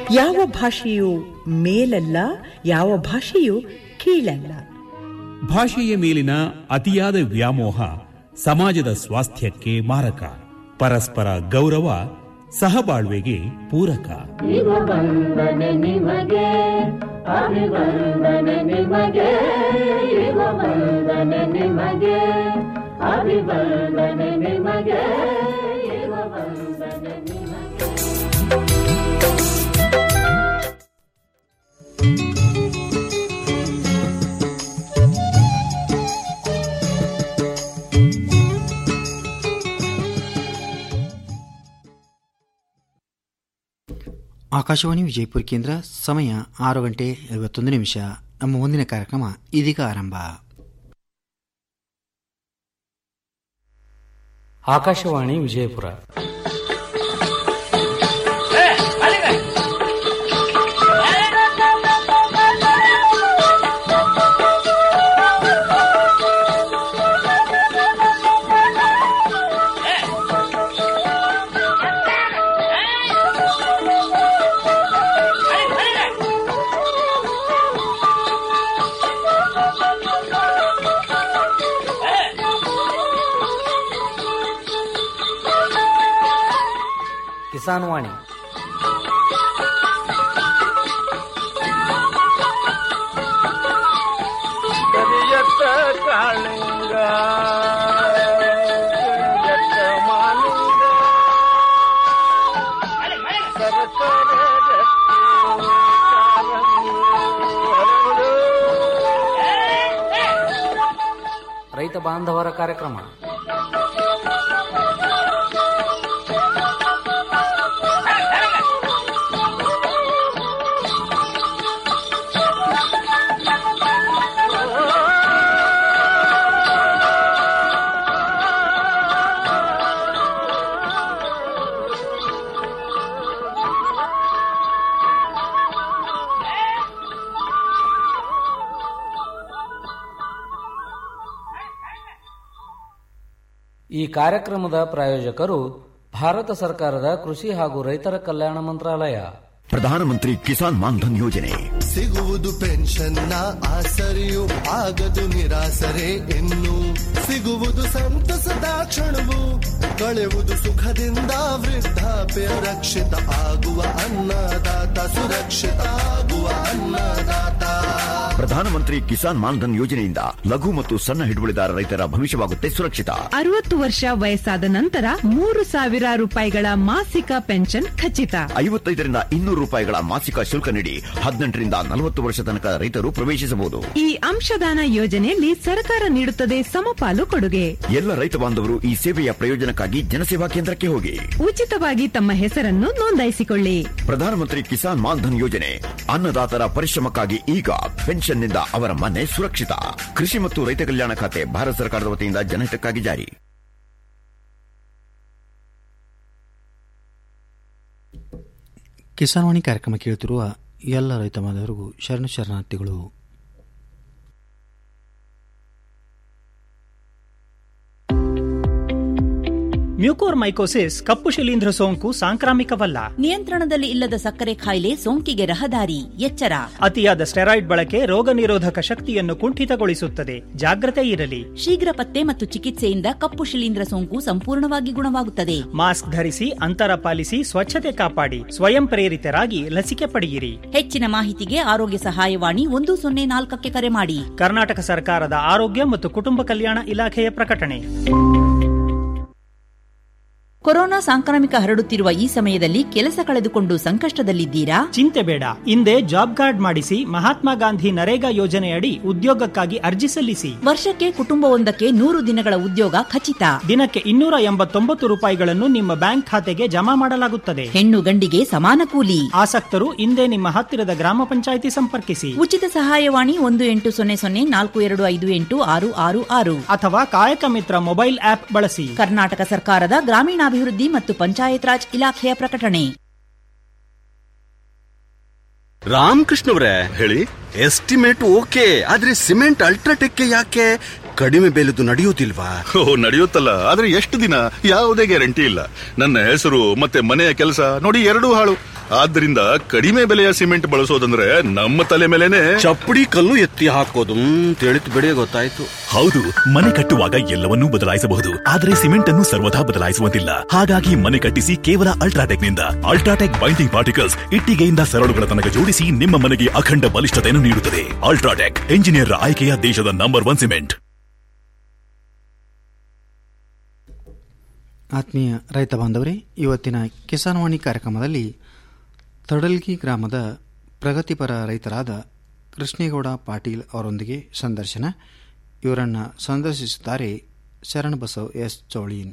ಯಾವ ಭಾಷೆಯು ಮೇಲಲ್ಲ ಯಾವ ಭಾಷೆಯು ಕೀಳಲ್ಲ ಭಾಷೆಯ ಮೇಲಿನ ಅತಿಯಾದ ವ್ಯಾಮೋಹ ಸಮಾಜದ ಸ್ವಾಸ್ಥ್ಯಕ್ಕೆ ಮಾರಕ ಪರಸ್ಪರ ಗೌರವ ಸಹಬಾಳ್ವೆಗೆ ಪೂರಕ ಇವ ವಂದನೆ ನಿಮಗೆ ಅಭಿವಂದನೆ ನಿಮಗೆ ಇವ ವಂದನೆ ನಿಮಗೆ ಅಭಿವಂದನೆ ನಿಮಗೆ ಇವ ವಂದನೆ ನಿಮಗೆ ಆಕಾಶವಾಣಿ ವಿಜಯಪುರ ಕೇಂದ್ರ ಸಮಯ ಆರು ಗಂಟೆ ಐವತ್ತೊಂದು ನಿಮಿಷ ನಮ್ಮ ಮುಂದಿನ ಕಾರ್ಯಕ್ರಮ ಇದೀಗ ಆರಂಭ ಆಕಾಶವಾಣಿ ವಿಜಯಪುರ ಕಿಸಾನ್ ವಾಣಿ ಕರಿಯತ್ತ ಕಾಳಿಂಗ ಕರಿಯತ್ತ ಮಾಲಿಂಗ ಸರಸರ ರಕ್ತಿ ಕಾಲಂಗು ಹರಡು. ರೈತ ಬಾಂಧವರ ಕಾರ್ಯಕ್ರಮ ಈ ಕಾರ್ಯಕ್ರಮದ ಪ್ರಾಯೋಜಕರು ಭಾರತ ಸರ್ಕಾರದ ಕೃಷಿ ಹಾಗೂ ರೈತರ ಕಲ್ಯಾಣ ಮಂತ್ರಾಲಯ ಪ್ರಧಾನಮಂತ್ರಿ ಕಿಸಾನ್ ಮಾನ್ಧನ್ ಯೋಜನೆ ಸಿಗುವುದು ಪೆನ್ಷನ್ನ ಆಸರೆಯು ಆಗದು ನಿರಾಸರೆ ಇನ್ನು ಸಿಗುವುದು ಸಂತಸದ ಕ್ಷಣವು ಕಳೆವುದು ಸುಖದಿಂದ ವೃದ್ಧಾಪ್ಯ ರಕ್ಷಿತ ಆಗುವ ಅನ್ನದಾತ ಸುರಕ್ಷಿತ ಆಗುವ ಅನ್ನದಾತ ಪ್ರಧಾನಮಂತ್ರಿ ಕಿಸಾನ್ ಮಾನ್ಧನ್ ಯೋಜನೆಯಿಂದ ಲಘು ಮತ್ತು ಸಣ್ಣ ಹಿಡುವಳಿದಾರ ರೈತರ ಭವಿಷ್ಯವಾಗುತ್ತೆ ಸುರಕ್ಷಿತ ಅರವತ್ತು ವರ್ಷ ವಯಸ್ಸಾದ ನಂತರ ಮೂರು ಸಾವಿರ ರೂಪಾಯಿಗಳ ಮಾಸಿಕ ಪೆನ್ಷನ್ ಖಚಿತ ಐವತ್ತೈದರಿಂದ ಇನ್ನೂರು ರೂಪಾಯಿಗಳ ಮಾಸಿಕ ಶುಲ್ಕ ನೀಡಿ ಹದಿನೆಂಟರಿಂದ ನಲವತ್ತು ವರ್ಷ ತನಕ ರೈತರು ಪ್ರವೇಶಿಸಬಹುದು ಈ ಅಂಶದಾನ ಯೋಜನೆಯಲ್ಲಿ ಸರ್ಕಾರ ನೀಡುತ್ತದೆ ಸಮಪಾಲು ಕೊಡುಗೆ ಎಲ್ಲ ರೈತ ಬಾಂಧವರು ಈ ಸೇವೆಯ ಪ್ರಯೋಜನಕ್ಕಾಗಿ ಜನಸೇವಾ ಕೇಂದ್ರಕ್ಕೆ ಹೋಗಿ ಉಚಿತವಾಗಿ ತಮ್ಮ ಹೆಸರನ್ನು ನೋಂದಾಯಿಸಿಕೊಳ್ಳಿ ಪ್ರಧಾನಮಂತ್ರಿ ಕಿಸಾನ್ ಮಾನ್ಧನ್ ಯೋಜನೆ ಅನ್ನದಾತರ ಪರಿಶ್ರಮಕ್ಕಾಗಿ ಈಗ ಪೆನ್ಷನ್ನಿಂದ ಅವರ ಮನೆ ಸುರಕ್ಷಿತ ಕೃಷಿ ಮತ್ತು ರೈತ ಕಲ್ಯಾಣ ಖಾತೆ ಭಾರತ ಸರ್ಕಾರದ ವತಿಯಿಂದ ಜನಹಿತಕ್ಕಾಗಿ ಜಾರಿ ಕಿಸಾನ್ವಾಣಿ ಕಾರ್ಯಕ್ರಮ ಕೇಳುತ್ತಿರುವ ಎಲ್ಲ ರೈತ ಬಾಂಧವರಿಗೂ ಶರಣ ಶರಣಾರ್ಥಿಗಳು ಮ್ಯೂಕೋರ್ಮೈಕೋಸಿಸ್ ಕಪ್ಪು ಶಿಲೀಂಧ್ರ ಸೋಂಕು ಸಾಂಕ್ರಾಮಿಕವಲ್ಲ ನಿಯಂತ್ರಣದಲ್ಲಿ ಇಲ್ಲದ ಸಕ್ಕರೆ ಕಾಯಿಲೆ ಸೋಂಕಿಗೆ ರಹದಾರಿ ಎಚ್ಚರ ಅತಿಯಾದ ಸ್ಟೆರಾಯ್ಡ್ ಬಳಕೆ ರೋಗ ನಿರೋಧಕ ಶಕ್ತಿಯನ್ನು ಕುಂಠಿತಗೊಳಿಸುತ್ತದೆ ಜಾಗ್ರತೆ ಇರಲಿ ಶೀಘ್ರ ಪತ್ತೆ ಮತ್ತು ಚಿಕಿತ್ಸೆಯಿಂದ ಕಪ್ಪು ಶಿಲೀಂಧ್ರ ಸೋಂಕು ಸಂಪೂರ್ಣವಾಗಿ ಗುಣವಾಗುತ್ತದೆ ಮಾಸ್ಕ್ ಧರಿಸಿ ಅಂತರ ಪಾಲಿಸಿ ಸ್ವಚ್ಛತೆ ಕಾಪಾಡಿ ಸ್ವಯಂ ಪ್ರೇರಿತರಾಗಿ ಲಸಿಕೆ ಪಡೆಯಿರಿ ಹೆಚ್ಚಿನ ಮಾಹಿತಿಗೆ ಆರೋಗ್ಯ ಸಹಾಯವಾಣಿ ಒಂದು ಸೊನ್ನೆ ನಾಲ್ಕಕ್ಕೆ ಕರೆ ಮಾಡಿ ಕರ್ನಾಟಕ ಸರ್ಕಾರದ ಆರೋಗ್ಯ ಮತ್ತು ಕುಟುಂಬ ಕಲ್ಯಾಣ ಇಲಾಖೆಯ ಪ್ರಕಟಣೆ ಕೊರೋನಾ ಸಾಂಕ್ರಾಮಿಕ ಹರಡುತ್ತಿರುವ ಈ ಸಮಯದಲ್ಲಿ ಕೆಲಸ ಕಳೆದುಕೊಂಡು ಸಂಕಷ್ಟದಲ್ಲಿದ್ದೀರಾ ಚಿಂತೆ ಬೇಡ ಹಿಂದೆ ಜಾಬ್ ಕಾರ್ಡ್ ಮಾಡಿಸಿ ಮಹಾತ್ಮ ಗಾಂಧಿ ನರೇಗಾ ಯೋಜನೆಯಡಿ ಉದ್ಯೋಗಕ್ಕಾಗಿ ಅರ್ಜಿ ಸಲ್ಲಿಸಿ ವರ್ಷಕ್ಕೆ ಕುಟುಂಬವೊಂದಕ್ಕೆ ನೂರು ದಿನಗಳ ಉದ್ಯೋಗ ಖಚಿತ ದಿನಕ್ಕೆ ಇನ್ನೂರ ಎಂಬತ್ತೊಂಬತ್ತು ರೂಪಾಯಿಗಳನ್ನು ನಿಮ್ಮ ಬ್ಯಾಂಕ್ ಖಾತೆಗೆ ಜಮಾ ಮಾಡಲಾಗುತ್ತದೆ ಹೆಣ್ಣು ಗಂಡಿಗೆ ಸಮಾನ ಕೂಲಿ ಆಸಕ್ತರು ಹಿಂದೆ ನಿಮ್ಮ ಹತ್ತಿರದ ಗ್ರಾಮ ಪಂಚಾಯಿತಿ ಸಂಪರ್ಕಿಸಿ ಉಚಿತ ಸಹಾಯವಾಣಿ ಒಂದು ಎಂಟು ಸೊನ್ನೆ ಸೊನ್ನೆ ನಾಲ್ಕು ಎರಡು ಐದು ಎಂಟು ಆರು ಆರು ಆರು ಅಥವಾ ಕಾಯಕ ಮಿತ್ರ ಮೊಬೈಲ್ ಆಪ್ ಬಳಸಿ ಕರ್ನಾಟಕ ಸರ್ಕಾರದ ಗ್ರಾಮೀಣಾಭಿವೃದ್ಧಿ ಮತ್ತು ಪಂಚಾಯತ್ ರಾಜ್ ಇಲಾಖೆಯ ಪ್ರಕಟಣೆ ರಾಮಕೃಷ್ಣವ್ರೆ ಹೇಳಿ ಎಸ್ಟಿಮೇಟ್ ಓಕೆ ಆದ್ರೆ ಸಿಮೆಂಟ್ ಅಲ್ಟ್ರಾಟೆಕ್ ಯಾಕೆ ಕಡಿಮೆ ಬೆಲೆದು ನಡೆಯೋದಿಲ್ವಾ ಓ ನಡೆಯುತ್ತಲ್ಲ ಆದ್ರೆ ಎಷ್ಟು ದಿನ ಯಾವುದೇ ಗ್ಯಾರಂಟಿ ಇಲ್ಲ ನನ್ನ ಹೆಸರು ಮತ್ತೆ ಮನೆಯ ಕೆಲಸ ನೋಡಿ ಎರಡೂ ಹಾಳು ಆದ್ದರಿಂದ ಕಡಿಮೆ ಬೆಲೆಯ ಸಿಮೆಂಟ್ ಬಳಸೋದಂದ್ರೆ ನಮ್ಮ ತಲೆ ಮೇಲೆನೆ ಚಪ್ಪಡಿ ಕಲ್ಲು ಎತ್ತಿ ಹಾಕೋದು ತಿಳಿತು ಬಿಡಿ ಗೊತ್ತಾಯ್ತು ಹೌದು ಮನೆ ಕಟ್ಟುವಾಗ ಎಲ್ಲವನ್ನೂ ಬದಲಾಯಿಸಬಹುದು ಆದರೆ ಸಿಮೆಂಟ್ ಅನ್ನು ಸರ್ವದಾ ಬದಲಾಯಿಸುವಂತಿಲ್ಲ ಹಾಗಾಗಿ ಮನೆ ಕಟ್ಟಿಸಿ ಕೇವಲ ಅಲ್ಟ್ರಾಟೆಕ್ ನಿಂದ ಅಲ್ಟ್ರಾಟೆಕ್ ಬೈಂಡಿಂಗ್ ಪಾರ್ಟಿಕಲ್ಸ್ ಇಟ್ಟಿಗೆಯಿಂದ ಸರಳುಗಳ ತನಕ ಜೋಡಿಸಿ ನಿಮ್ಮ ಮನೆಗೆ ಅಖಂಡ ಬಲಿಷ್ಠತೆಯನ್ನು ನೀಡುತ್ತದೆ ಅಲ್ಟ್ರಾಟೆಕ್ ಎಂಜಿನಿಯರ್ ಆಯ್ಕೆಯ ದೇಶದ ನಂಬರ್ ಒನ್ ಸಿಮೆಂಟ್ ಆತ್ಮೀಯ ರೈತ ಬಾಂಧವರೇ ಇವತ್ತಿನ ಕಿಸಾನ್ವಾಣಿ ಕಾರ್ಯಕ್ರಮದಲ್ಲಿ ತಡಲ್ಗಿ ಗ್ರಾಮದ ಪ್ರಗತಿಪರ ರೈತರಾದ ಕೃಷ್ಣೇಗೌಡ ಪಾಟೀಲ್ ಅವರೊಂದಿಗೆ ಸಂದರ್ಶನ ಇವರನ್ನು ಸಂದರ್ಶಿಸುತ್ತಾರೆ ಶರಣಬಸವ್ ಎಸ್ ಚೌಳೀನ್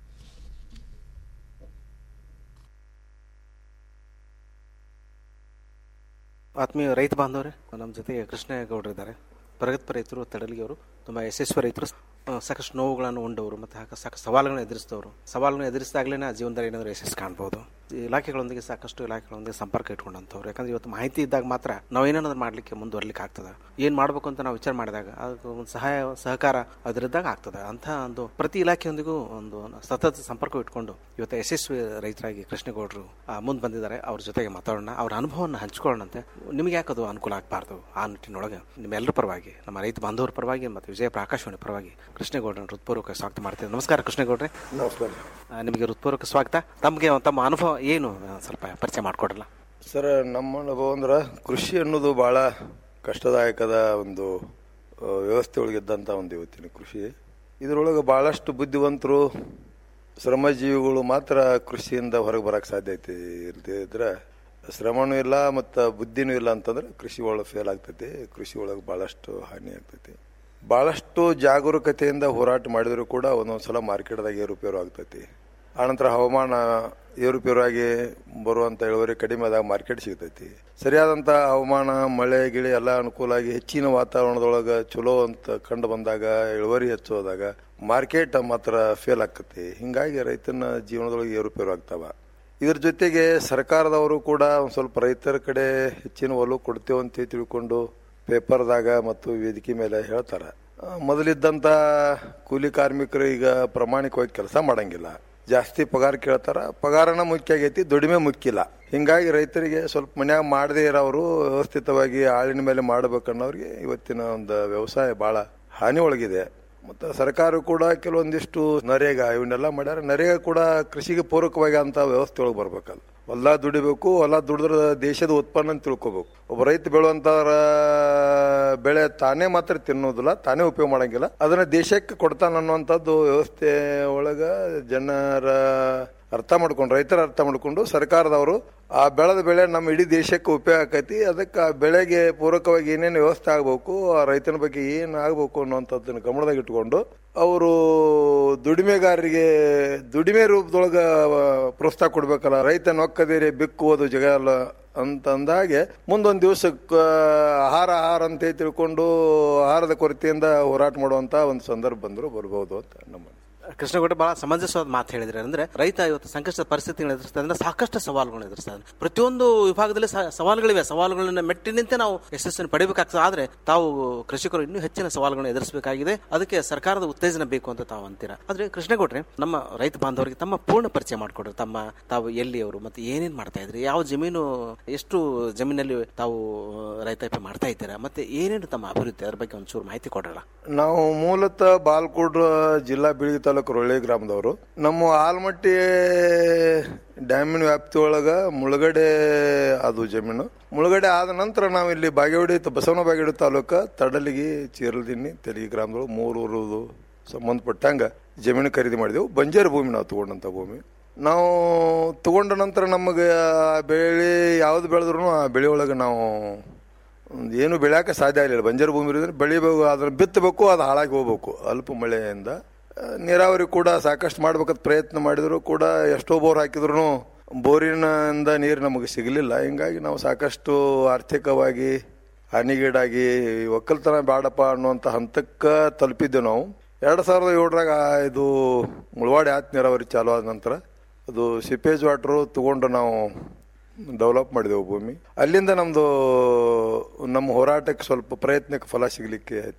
ಆತ್ಮೀಯ ರೈತ ಬಾಂಧವರೇ ನಮ್ಮ ಜೊತೆಗೆ ಕೃಷ್ಣೇಗೌಡರಿದ್ದಾರೆ ಪ್ರಗತಿಪರ ರೈತರು ತಡಲಿಗೆಯವರು ತುಂಬ ಯಶಸ್ವಿ ರೈತರು ಆ, ಸಾಕಷ್ಟು ನೋವುಗಳನ್ನು ಉಂಡವರು ಮತ್ತು ಹಾಗೆ ಸಾಕಷ್ಟು ಸವಾಲುಗಳನ್ನು ಎದುರಿಸಿದವರು ಸವಾಲುಗಳನ್ನು ಎದುರಿಸಿದಾಗಲೇ ಜೀವನದಲ್ಲಿ ಏನಾದರೂ ಯಶಸ್ಸು ಕಾಣ್ಬೋದು ಈ ಇಲಾಖೆಗಳೊಂದಿಗೆ ಸಾಕಷ್ಟು ಇಲಾಖೆಗಳೊಂದಿಗೆ ಸಂಪರ್ಕ ಇಟ್ಕೊಂಡಂಥವ್ರು ಯಾಕಂದ್ರೆ ಇವತ್ತು ಮಾಹಿತಿ ಇದ್ದಾಗ ಮಾತ್ರ ನಾವು ಏನಾದ್ರು ಮಾಡಲಿಕ್ಕೆ ಮುಂದುವರ್ಲಿಕ್ಕೆ ಆಗ್ತದೆ ಏನು ಮಾಡಬೇಕು ಅಂತ ನಾವು ವಿಚಾರ ಮಾಡಿದಾಗ ಅದಕ್ಕೆ ಒಂದು ಸಹಾಯ ಸಹಕಾರ ಅದರಿದ್ದಾಗ ಆಗ್ತದೆ ಅಂಥ ಒಂದು ಪ್ರತಿ ಇಲಾಖೆಯೊಂದಿಗೂ ಒಂದು ಸತತ ಸಂಪರ್ಕ ಇಟ್ಕೊಂಡು ಇವತ್ತು ಯಶಸ್ವಿ ರೈತರಾಗಿ ಕೃಷ್ಣೇಗೌಡರು ಮುಂದೆ ಬಂದಿದ್ದಾರೆ ಅವ್ರ ಜೊತೆಗೆ ಮಾತಾಡೋಣ ಅವ್ರ ಅನುಭವವನ್ನು ಹಂಚ್ಕೊಳ್ಳೋಣಂತೆ ನಿಮಗೆ ಯಾಕೆ ಅದು ಅನುಕೂಲ ಆಗಬಾರ್ದು ಆ ನಿಟ್ಟಿನೊಳಗೆ ನಿಮ್ಮೆಲ್ಲರ ಪರವಾಗಿ ನಮ್ಮ ರೈತ ಬಾಂಧವರ ಪರವಾಗಿ ಮತ್ತು ವಿಜಯಪುರ ಆಕಾಶವಾಣಿ ಪರವಾಗಿ ಕೃಷ್ಣೇಗೌಡರನ್ನು ಹೃತ್ಪೂರ್ವಕ ಸ್ವಾಗತ ಮಾಡ್ತೇವೆ ನಮಸ್ಕಾರ ಕೃಷ್ಣೇಗೌಡ್ರೆ ನಮಸ್ಕಾರ ಆ, ನಿಮಗೆ ಹೃತ್ಪೂರ್ವಕ ಸ್ವಾಗತ ತಮಗೆ ತಮ್ಮ ಅನುಭವ ಏನು ಆ, ಸ್ವಲ್ಪ ಪರಿಚಯ ಮಾಡಿಕೊಡಲ್ಲ ಸರ್ ನಮ್ಮ ಅನುಭವ ಅಂದ್ರೆ ಕೃಷಿ ಅನ್ನೋದು ಭಾಳ ಕಷ್ಟದಾಯಕದ ಒಂದು ಆ, ವ್ಯವಸ್ಥೆ ಒಳಗಿದ್ದಂಥ ಒಂದು ಇವತ್ತಿನ ಕೃಷಿ ಇದರೊಳಗೆ ಭಾಳಷ್ಟು ಬುದ್ಧಿವಂತರು ಶ್ರಮಜೀವಿಗಳು ಮಾತ್ರ ಕೃಷಿಯಿಂದ ಹೊರಗೆ ಬರಕ್ಕೆ ಸಾಧ್ಯ ಐತಿ ಇಲ್ಲದೆ ಇದ್ರೆ ಶ್ರಮನೂ ಇಲ್ಲ ಮತ್ತು ಬುದ್ಧಿನೂ ಇಲ್ಲ ಅಂತಂದ್ರೆ ಕೃಷಿ ಒಳಗೆ ಫೇಲ್ ಆಗ್ತೈತಿ ಕೃಷಿ ಒಳಗೆ ಭಾಳಷ್ಟು ಹಾನಿ ಆಗ್ತೈತಿ ಭಾಳಷ್ಟು ಜಾಗರೂಕತೆಯಿಂದ ಹೋರಾಟ ಮಾಡಿದರೂ ಕೂಡ ಒಂದೊಂದು ಸಲ ಮಾರ್ಕೆಟ್ದಾಗ ಏರುಪೇರು ಆಗ್ತೈತಿ ಆನಂತರ ಹವಾಮಾನ ಏರುಪೇರಾಗಿ ಬರುವಂಥ ಇಳುವರಿ ಕಡಿಮೆ ಆದಾಗ ಮಾರ್ಕೆಟ್ ಸಿಗ್ತೈತಿ ಸರಿಯಾದಂಥ ಹವಾಮಾನ ಮಳೆ ಗಿಳಿ ಎಲ್ಲ ಅನುಕೂಲ ಆಗಿ ಹೆಚ್ಚಿನ ವಾತಾವರಣದೊಳಗೆ ಚಲೋ ಅಂತ ಕಂಡು ಬಂದಾಗ ಇಳುವರಿ ಹೆಚ್ಚೋದಾಗ ಮಾರ್ಕೆಟ್ ಮಾತ್ರ ಫೇಲ್ ಆಕತಿ ಹಿಂಗಾಗಿ ರೈತನ ಜೀವನದೊಳಗೆ ಏರುಪೇರು ಆಗ್ತಾವ ಇದ್ರ ಜೊತೆಗೆ ಸರ್ಕಾರದವರು ಕೂಡ ಒಂದು ಸ್ವಲ್ಪ ರೈತರ ಕಡೆ ಹೆಚ್ಚಿನ ಒಲವು ಕೊಡ್ತೇವೆ ಅಂತ ತಿಳ್ಕೊಂಡು ಪೇಪರ್ದಾಗ ಮತ್ತು ವೇದಿಕೆ ಮೇಲೆ ಹೇಳ್ತಾರೆ ಆ, ಮೊದಲಿದ್ದಂಥ ಕೂಲಿ ಕಾರ್ಮಿಕರು ಈಗ ಪ್ರಾಮಾಣಿಕವಾಗಿ ಕೆಲಸ ಮಾಡಂಗಿಲ್ಲ ಜಾಸ್ತಿ ಪಗಾರ ಕೇಳ್ತಾರ ಪಗಾರನ ಮುಖ್ಯ ಆಗೈತಿ ದುಡಿಮೆ ಮುಖ್ಯ ಇಲ್ಲ ಹಿಂಗಾಗಿ ರೈತರಿಗೆ ಸ್ವಲ್ಪ ಮನ್ಯಾಗ ಮಾಡದೇ ಇರೋರು ವ್ಯವಸ್ಥಿತವಾಗಿ ಆಳಿನ ಮೇಲೆ ಮಾಡ್ಬೇಕನ್ನೋರಿಗೆ ಇವತ್ತಿನ ಒಂದು ವ್ಯವಸಾಯ ಭಾಳ ಹಾನಿ ಒಳಗಿದೆ ಮತ್ತು ಸರ್ಕಾರ ಕೂಡ ಕೆಲವೊಂದಿಷ್ಟು ನರೇಗಾ ಇವನ್ನೆಲ್ಲ ಮಾಡ್ಯಾರ ನರೇಗಾ ಕೂಡ ಕೃಷಿಗೆ ಪೂರಕವಾಗಿ ಅಂತ ವ್ಯವಸ್ಥೆ ಒಳಗೆ ಬರ್ಬೇಕಲ್ಲ ಹೊಲ ದುಡಿಬೇಕು ಹೊಲ ದುಡಿದ್ರೆ ದೇಶದ ಉತ್ಪನ್ನ ಅಂತ ತಿಳ್ಕೊಬೇಕು ಒಬ್ಬ ರೈತ ಬೆಳೆಯುವಂತ ಬೆಳೆ ತಾನೇ ಮಾತ್ರ ತಿನ್ನೋದಿಲ್ಲ ತಾನೇ ಉಪಯೋಗ ಮಾಡಂಗಿಲ್ಲ ಅದನ್ನ ದೇಶಕ್ಕೆ ಕೊಡ್ತಾನ ಅನ್ನುವಂಥದ್ದು ವ್ಯವಸ್ಥೆ ಒಳಗ ಜನರ ಅರ್ಥ ಮಾಡ್ಕೊಂಡು ರೈತರ ಅರ್ಥ ಮಾಡ್ಕೊಂಡು ಸರ್ಕಾರದವರು ಆ ಬೆಳೆದ ಬೆಳೆ ನಮ್ಮ ಇಡೀ ದೇಶಕ್ಕೆ ಉಪಯೋಗ ಆಕೈತಿ ಅದಕ್ಕೆ ಆ ಬೆಳೆಗೆ ಪೂರಕವಾಗಿ ಏನೇನು ವ್ಯವಸ್ಥೆ ಆಗಬೇಕು ಆ ರೈತನ ಬಗ್ಗೆ ಏನು ಆಗಬೇಕು ಅನ್ನುವಂಥದ್ದನ್ನು ಗಮನದಾಗ ಇಟ್ಕೊಂಡು ಅವರು ದುಡಿಮೆಗಾರರಿಗೆ ದುಡಿಮೆ ರೂಪದೊಳಗ ಪ್ರೋತ್ಸಾಹ ಕೊಡ್ಬೇಕಲ್ಲ ರೈತ ನೊಕ್ಕದೇರಿ ಬಿಕ್ಕುವುದು ಜಗಲ್ಲ ಅಂತಂದಾಗೆ ಮುಂದೊಂದು ದಿವಸಕ್ಕೆ ಆಹಾರ ಆಹಾರ ಅಂತ ತಿಳ್ಕೊಂಡು ಆಹಾರದ ಕೊರತೆಯಿಂದ ಹೋರಾಟ ಮಾಡುವಂತ ಒಂದು ಸಂದರ್ಭ ಬಂದ್ರು ಬರ್ಬೋದು ಅಂತ ನಮ್ಮ ಕೃಷ್ಣಗೌಡ ಬಹಳ ಸಮಂಜಸವಾದ ಮಾತು ಹೇಳಿದ್ರೆ ಅಂದ್ರೆ ರೈತ ಇವತ್ತು ಸಂಕಷ್ಟದ ಪರಿಸ್ಥಿತಿಗಳು ಎದುರಿಸ್ತಾ ಅಂದ್ರೆ ಸಾಕಷ್ಟು ಸವಾಲುಗಳು ಎದುರಿಸ್ತಾ ಇದ್ದಾನೆ ಪ್ರತಿಯೊಂದು ವಿಭಾಗದಲ್ಲಿ ಸ- ಸವಾಲುಗಳಿವೆ ಸವಾಲುಗಳನ್ನ ಮೆಟ್ಟಿ ನಿಂತೆ ನಾವು ಯಶಸ್ಸನ್ನು ಪಡಿಬೇಕಾಗ್ತದೆ ಆದ್ರೆ ತಾವು ಕೃಷಿಕರು ಇನ್ನೂ ಹೆಚ್ಚಿನ ಸವಾಲುಗಳನ್ನು ಎದುರಿಸಬೇಕಾಗಿದೆ ಅದಕ್ಕೆ ಸರ್ಕಾರದ ಉತ್ತೇಜನ ಬೇಕು ಅಂತ ತಾವು ಅಂತೀರಾ ಆದ್ರೆ ಕೃಷ್ಣಗೌಡ್ರೆ ನಮ್ಮ ರೈತ ಬಾಂಧವರಿಗೆ ತಮ್ಮ ಪೂರ್ಣ ಪರಿಚಯ ಮಾಡಿಕೊಡ್ರಿ ತಮ್ಮ ತಾವು ಎಲ್ಲಿಯವರು ಮತ್ತೆ ಏನೇನ್ ಮಾಡ್ತಾ ಇದ್ರಿ ಯಾವ ಜಮೀನು ಎಷ್ಟು ಜಮೀನಲ್ಲಿ ತಾವು ರೈತಾಪಿ ಮಾಡ್ತಾ ಇದ್ದೀರಾ ಮತ್ತೆ ಏನೇನು ತಮ್ಮ ಅಭಿವೃದ್ಧಿ ಅದ್ರ ಬಗ್ಗೆ ಒಂಚೂರು ಮಾಹಿತಿ ಕೊಡ್ರಲ್ಲ ನಾವು ಮೂಲತಃ ಬಾಲ್ಕೋಡ್ ಜಿಲ್ಲಾ ಬೀಳಗಿ ತಾಲೂಕು ರೊಳ್ಳಿ ಗ್ರಾಮದವರು ನಮ್ಮ ಆಲ್ಮಟ್ಟಿ ಡ್ಯಾಮಿನ ವ್ಯಾಪ್ತಿ ಒಳಗ ಮುಳುಗಡೆ ಅದು ಜಮೀನು ಮುಳುಗಡೆ ಆದ ನಂತರ ನಾವು ಇಲ್ಲಿ ಬಾಗೇವಾಡಿ ತ- ಬಸವನ ಬಾಗೇವಾಡಿ ತಾಲೂಕ ತಡಲಿಗಿ ಚೀರಲ್ದಿನ್ನಿ ತೆಲಗಿ ಗ್ರಾಮದೊಳಗೆ ಮೂರು ಊರದು ಸಂಬಂಧಪಟ್ಟಂಗ ಜಮೀನು ಖರೀದಿ ಮಾಡಿದೆವು ಬಂಜಾರ ಭೂಮಿ ನಾವು ತಗೊಂಡಂತ ಭೂಮಿ ನಾವು ತಗೊಂಡ ನಂತರ ನಮಗೆ ಆ ಬೆಳೆ ಯಾವ್ದು ಬೆಳೆದ್ರು ಆ ಬೆಳೆ ಒಳಗೆ ನಾವು ಒಂದು ಏನು ಬೆಳೆಯಕ್ಕೆ ಸಾಧ್ಯ ಆಗಲಿಲ್ಲ ಬಂಜರು ಭೂಮಿ ಇರೋದ್ರಿಂದ ಬೆಳಿಬೇಕು ಅದನ್ನು ಬಿತ್ತಬೇಕು ಅದು ಹಾಳಾಗಿ ಹೋಗ್ಬೇಕು ಅಲ್ಪ ಮಳೆಯಿಂದ ಆ, ನೀರಾವರಿ ಕೂಡ ಸಾಕಷ್ಟು ಮಾಡ್ಬೇಕಂತ ಪ್ರಯತ್ನ ಮಾಡಿದ್ರು ಕೂಡ ಎಷ್ಟೋ ಬೋರ್ ಹಾಕಿದ್ರು ಬೋರಿನಿಂದ ನೀರು ನಮಗೆ ಸಿಗಲಿಲ್ಲ ಹಿಂಗಾಗಿ ನಾವು ಸಾಕಷ್ಟು ಆರ್ಥಿಕವಾಗಿ ಹಾನಿಗೀಡಾಗಿ ಒಕ್ಕಲ್ತನ ಬೇಡಪ್ಪ ಅನ್ನುವಂಥ ಹಂತಕ್ಕೆ ತಲುಪಿದ್ದೆವು ನಾವು ಎರಡು ಸಾವಿರದ ಏಳರಾಗ ಇದು ಮುಳವಾಡಿ ಆತ್ ನೀರಾವರಿ ಚಾಲು ಆದ ನಂತರ ಅದು ಸಿಪೇಜ್ ವಾಟ್ರು ತಗೊಂಡು ನಾವು ಡೆವಲಪ್ ಮಾಡಿದೆವು ಭೂಮಿ ಅಲ್ಲಿಂದ ನಮ್ಮದು ನಮ್ಮ ಹೋರಾಟಕ್ಕೆ ಸ್ವಲ್ಪ ಪ್ರಯತ್ನಕ್ಕೆ ಫಲ ಸಿಗಲಿಕ್ಕೆ ಐತಿ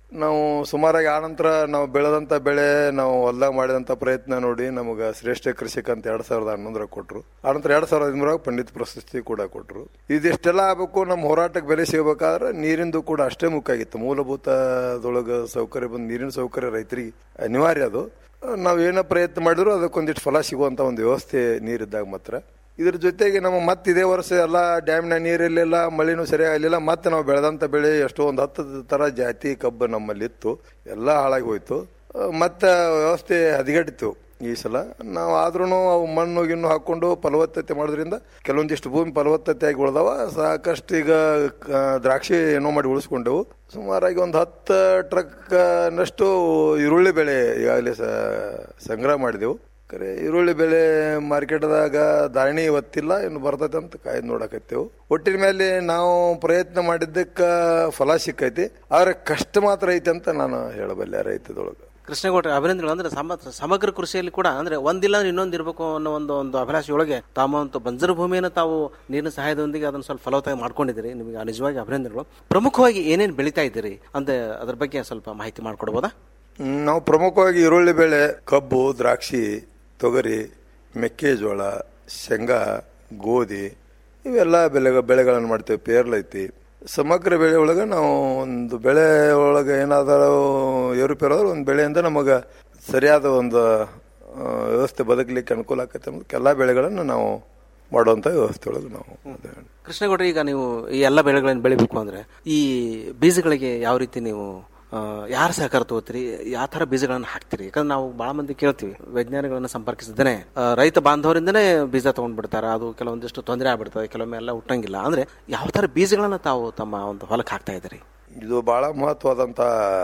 ನಾವು ಸುಮಾರಾಗಿ ಆನಂತರ ನಾವು ಬೆಳೆದಂತ ಬೆಳೆ ನಾವು ಹೊಲ್ದಾಗ ಮಾಡಿದಂತ ಪ್ರಯತ್ನ ನೋಡಿ ನಮಗೆ ಶ್ರೇಷ್ಠ ಕೃಷಿಕ ಅಂತ ಎರಡ್ ಸಾವಿರದ ಹನ್ನೊಂದರ ಕೊಟ್ರು ಆನಂತರ ಎರಡ್ ಸಾವಿರದ ಹದಿಮೂರಾಗ ಪಂಡಿತ್ ಪ್ರಶಸ್ತಿ ಕೂಡ ಕೊಟ್ರು ಇದಿಷ್ಟೆಲ್ಲ ಆಗ್ಬೇಕು ನಮ್ಮ ಹೋರಾಟಕ್ಕೆ ಬೆಲೆ ಸಿಗಬೇಕಾದ್ರೆ ನೀರಿಂದು ಕೂಡ ಅಷ್ಟೇ ಮುಖ್ಯ ಆಗಿತ್ತು ಮೂಲಭೂತದೊಳಗ ಸೌಕರ್ಯ ಬಂದು ನೀರಿನ ಸೌಕರ್ಯ ರೈತರಿಗೆ ಅನಿವಾರ್ಯ ಅದು ನಾವು ಏನೋ ಪ್ರಯತ್ನ ಮಾಡಿದ್ರು ಅದಕ್ಕೊಂದಿಷ್ಟು ಫಲ ಸಿಗುವಂತ ಒಂದು ವ್ಯವಸ್ಥೆ ನೀರಿದ್ದಾಗ ಮಾತ್ರ ಇದ್ರ ಜೊತೆಗೆ ನಮ್ಮ ಮತ್ತೆ ಇದೇ ವರ್ಷ ಎಲ್ಲ ಡ್ಯಾಮ್ನ ನೀರಿರಲಿಲ್ಲ ಮಳೆನೂ ಸರಿಯಾಗಿ ಆಗಲಿಲ್ಲ ಮತ್ತೆ ನಾವು ಬೆಳೆದಂತ ಬೆಳೆ ಎಷ್ಟೋ ಒಂದು ಹತ್ತು ತರ ಜಾತಿ ಕಬ್ಬು ನಮ್ಮಲ್ಲಿ ಇತ್ತು ಎಲ್ಲ ಹಾಳಾಗಿ ಹೋಯ್ತು ಆ, ಮತ್ತೆ ವ್ಯವಸ್ಥೆ ಹದಗೆಟ್ಟಿತ್ತು ಈ ಸಲ ನಾವು ಆದ್ರೂ ಅವು ಮಣ್ಣು ಗಿಣ್ಣು ಹಾಕೊಂಡು ಫಲವತ್ತತೆ ಮಾಡೋದ್ರಿಂದ ಕೆಲವೊಂದಿಷ್ಟು ಭೂಮಿ ಫಲವತ್ತತೆಯಾಗಿ ಉಳ್ದವ ಸಾಕಷ್ಟು ಈಗ ಆ, ದ್ರಾಕ್ಷಿ ಏನೋ ಮಾಡಿ ಉಳಿಸ್ಕೊಂಡೆವು ಸುಮಾರಾಗಿ ಒಂದು ಹತ್ತು ಟ್ರಕ್ ನಷ್ಟು ಈರುಳ್ಳಿ ಬೆಳೆ ಈಗಾಗಲೇ ಸಂಗ್ರಹ ಮಾಡಿದೆವು ಕರೆ ಈರುಳ್ಳಿ ಬೆಳೆ ಮಾರ್ಕೆಟ್ದಾಗ ಧಾರಣಿ ಇವತ್ತಿಲ್ಲ ಇನ್ನು ಬರ್ತೈತೆ ಅಂತ ಕಾಯ್ದು ನೋಡಕತ್ತೇವು ಒಟ್ಟಿನ ಮೇಲೆ ನಾವು ಪ್ರಯತ್ನ ಮಾಡಿದ್ದಕ್ಕ ಫಲ ಸಿಕ್ಕೈತಿ ಆದ್ರೆ ಕಷ್ಟ ಮಾತ್ರ ಐತಿ ಅಂತ ನಾನು ಹೇಳಬಲ್ಲೆ ರೈತದೊಳಗೆ ಕೃಷ್ಣಗೌಡ್ರೆ ಅಭಿನಂದನೆಗಳು ಅಂದ್ರೆ ಸಮ- ಸಮಗ್ರ ಕೃಷಿಯಲ್ಲಿ ಕೂಡ ಅಂದ್ರೆ ಒಂದಿಲ್ಲ ಅಂದ್ರೆ ಇನ್ನೊಂದು ಇರಬೇಕು ಅನ್ನೋ ಒಂದು ಒಂದು ಅಭಿಲಾಷೆಯೊಳಗೆ ತಾವು ಒಂದು ಬಂಜರು ಭೂಮಿಯನ್ನು ತಾವು ನೀರಿನ ಸಹಾಯದೊಂದಿಗೆ ಅದನ್ನು ಸ್ವಲ್ಪ ಫಲವತ್ತಾಗಿ ಮಾಡ್ಕೊಂಡಿದ್ದೀರಿ ನಿಮಗೆ ನಿಜವಾಗಿ ಅಭಿನಂದನೆಗಳು ಪ್ರಮುಖವಾಗಿ ಏನೇನು ಬೆಳೀತಾ ಇದ್ದೀರಿ ಅಂತ ಅದ್ರ ಬಗ್ಗೆ ಸ್ವಲ್ಪ ಮಾಹಿತಿ ಮಾಡ್ಕೊಡ್ಬೋದಾ ಹ್ಮ್, ನಾವು ಪ್ರಮುಖವಾಗಿ ಈರುಳ್ಳಿ ಬೆಳೆ ಕಬ್ಬು ದ್ರಾಕ್ಷಿ ತೊಗರಿ ಮೆಕ್ಕೆಜೋಳ ಶೇಂಗಾ ಗೋಧಿ ಇವೆಲ್ಲ ಬೆಳೆ ಬೆಳೆಗಳನ್ನು ಮಾಡ್ತೇವೆ ಪೇರ್ಲೈತಿ ಸಮಗ್ರ ಬೆಳೆ ಒಳಗೆ ನಾವು ಒಂದು ಬೆಳೆ ಒಳಗೆ ಏನಾದರೂ ಏರುಪೇರಾದ್ರೆ ಒಂದು ಬೆಳೆಯಿಂದ ನಮಗೆ ಸರಿಯಾದ ಒಂದು ಆ, ವ್ಯವಸ್ಥೆ ಬದುಕಲಿಕ್ಕೆ ಅನುಕೂಲ ಆಕೈತೆ ಅನ್ನೋದಕ್ಕೆ ಎಲ್ಲ ಬೆಳೆಗಳನ್ನು ನಾವು ಮಾಡುವಂಥ ವ್ಯವಸ್ಥೆ ಒಳಗೆ ನಾವು ಕೃಷ್ಣಗೌಡ್ರೆ ಈಗ ನೀವು ಈ ಎಲ್ಲ ಬೆಳೆಗಳನ್ನು ಬೆಳಿಬೇಕು ಅಂದ್ರೆ ಈ ಬೀಜಗಳಿಗೆ ಯಾವ ರೀತಿ ನೀವು ಯಾರು ಸಹಕಾರ ತಗೋತೀರಿ ಯಾವ ಥರ ಬೀಜಗಳನ್ನು ಹಾಕ್ತೀರಿ ಯಾಕಂದ್ರೆ ನಾವು ಭಾಳ ಮಂದಿ ಕೇಳ್ತೀವಿ ವಿಜ್ಞಾನಿಗಳನ್ನು ಸಂಪರ್ಕಿಸಿದ್ದೇನೆ ಆ, ರೈತ ಬಾಂಧವರಿಂದನೇ ಬೀಜ ತಗೊಂಡ್ಬಿಡ್ತಾರೆ ಅದು ಕೆಲವೊಂದಿಷ್ಟು ತೊಂದರೆ ಆಗ್ಬಿಡ್ತದೆ ಕೆಲವೊಮ್ಮೆ ಎಲ್ಲ ಹುಟ್ಟಂಗಿಲ್ಲ ಅಂದ್ರೆ ಯಾವ ಥರ ಬೀಜಗಳನ್ನು ತಾವು ತಮ್ಮ ಒಂದು ಹೊಲಕ್ಕೆ ಹಾಕ್ತಾ ಇದ್ದೀರಿ ಇದು ಬಹಳ ಮಹತ್ವದಂತ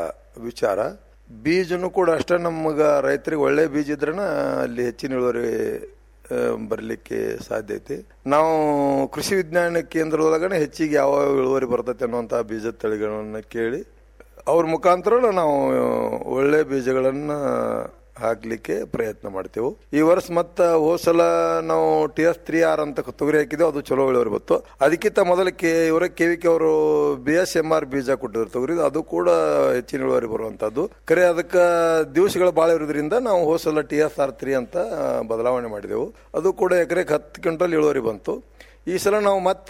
ವಿಚಾರ ಬೀಜನು ಕೂಡ ಅಷ್ಟೇ ನಮಗ ರೈತರಿಗೆ ಒಳ್ಳೆ ಬೀಜ ಇದ್ರನ ಅಲ್ಲಿ ಹೆಚ್ಚಿನ ಇಳುವರಿ ಆ, ಬರ್ಲಿಕ್ಕೆ ಸಾಧ್ಯ ಐತಿ ನಾವು ಕೃಷಿ ವಿಜ್ಞಾನ ಕೇಂದ್ರದೊಳಗನೆ ಹೆಚ್ಚಿಗೆ ಯಾವ ಇಳುವರಿ ಬರ್ತೈತೆ ಅನ್ನುವಂತ ಬೀಜದ ತಳಿಗಳನ್ನ ಕೇಳಿ ಅವ್ರ ಮುಖಾಂತರ ನಾವು ಒಳ್ಳೆ ಬೀಜಗಳನ್ನ ಹಾಕ್ಲಿಕ್ಕೆ ಪ್ರಯತ್ನ ಮಾಡ್ತೇವೆ ಈ ವರ್ಷ ಮತ್ತ ಹೋಸಲ ನಾವು ಟಿ ಎಸ್ ತ್ರೀ ಆರ್ ಅಂತ ತೊಗರಿ ಹಾಕಿದ್ದೇವೆ ಅದು ಚಲೋ ಇಳುವರಿ ಬಂತು ಅದಕ್ಕಿಂತ ಮೊದಲ ಕೆ ಇವರ ಕೆ ವಿ ಕೆ ಅವರು ಬಿ ಎಸ್ ಎಂ ಆರ್ ಬೀಜ ಕೊಟ್ಟಿದ್ರು ತೊಗರಿ ಅದು ಕೂಡ ಹೆಚ್ಚಿನ ಇಳುವರಿ ಬರುವಂತದ್ದು ಕರೆ ಅದಕ್ಕೆ ದಿವಸಗಳು ಭಾಳ ಇರೋದ್ರಿಂದ ನಾವು ಹೋಸಲ ಟಿ ಎಸ್ ಆರ್ ತ್ರೀ ಅಂತ ಬದಲಾವಣೆ ಮಾಡಿದೆವು ಅದು ಕೂಡ ಎಕರೆಗೆ ಹತ್ತು ಕ್ವಿಂಟಲ್ ಇಳುವರಿ ಬಂತು ಈ ಸಲ ನಾವು ಮತ್ತ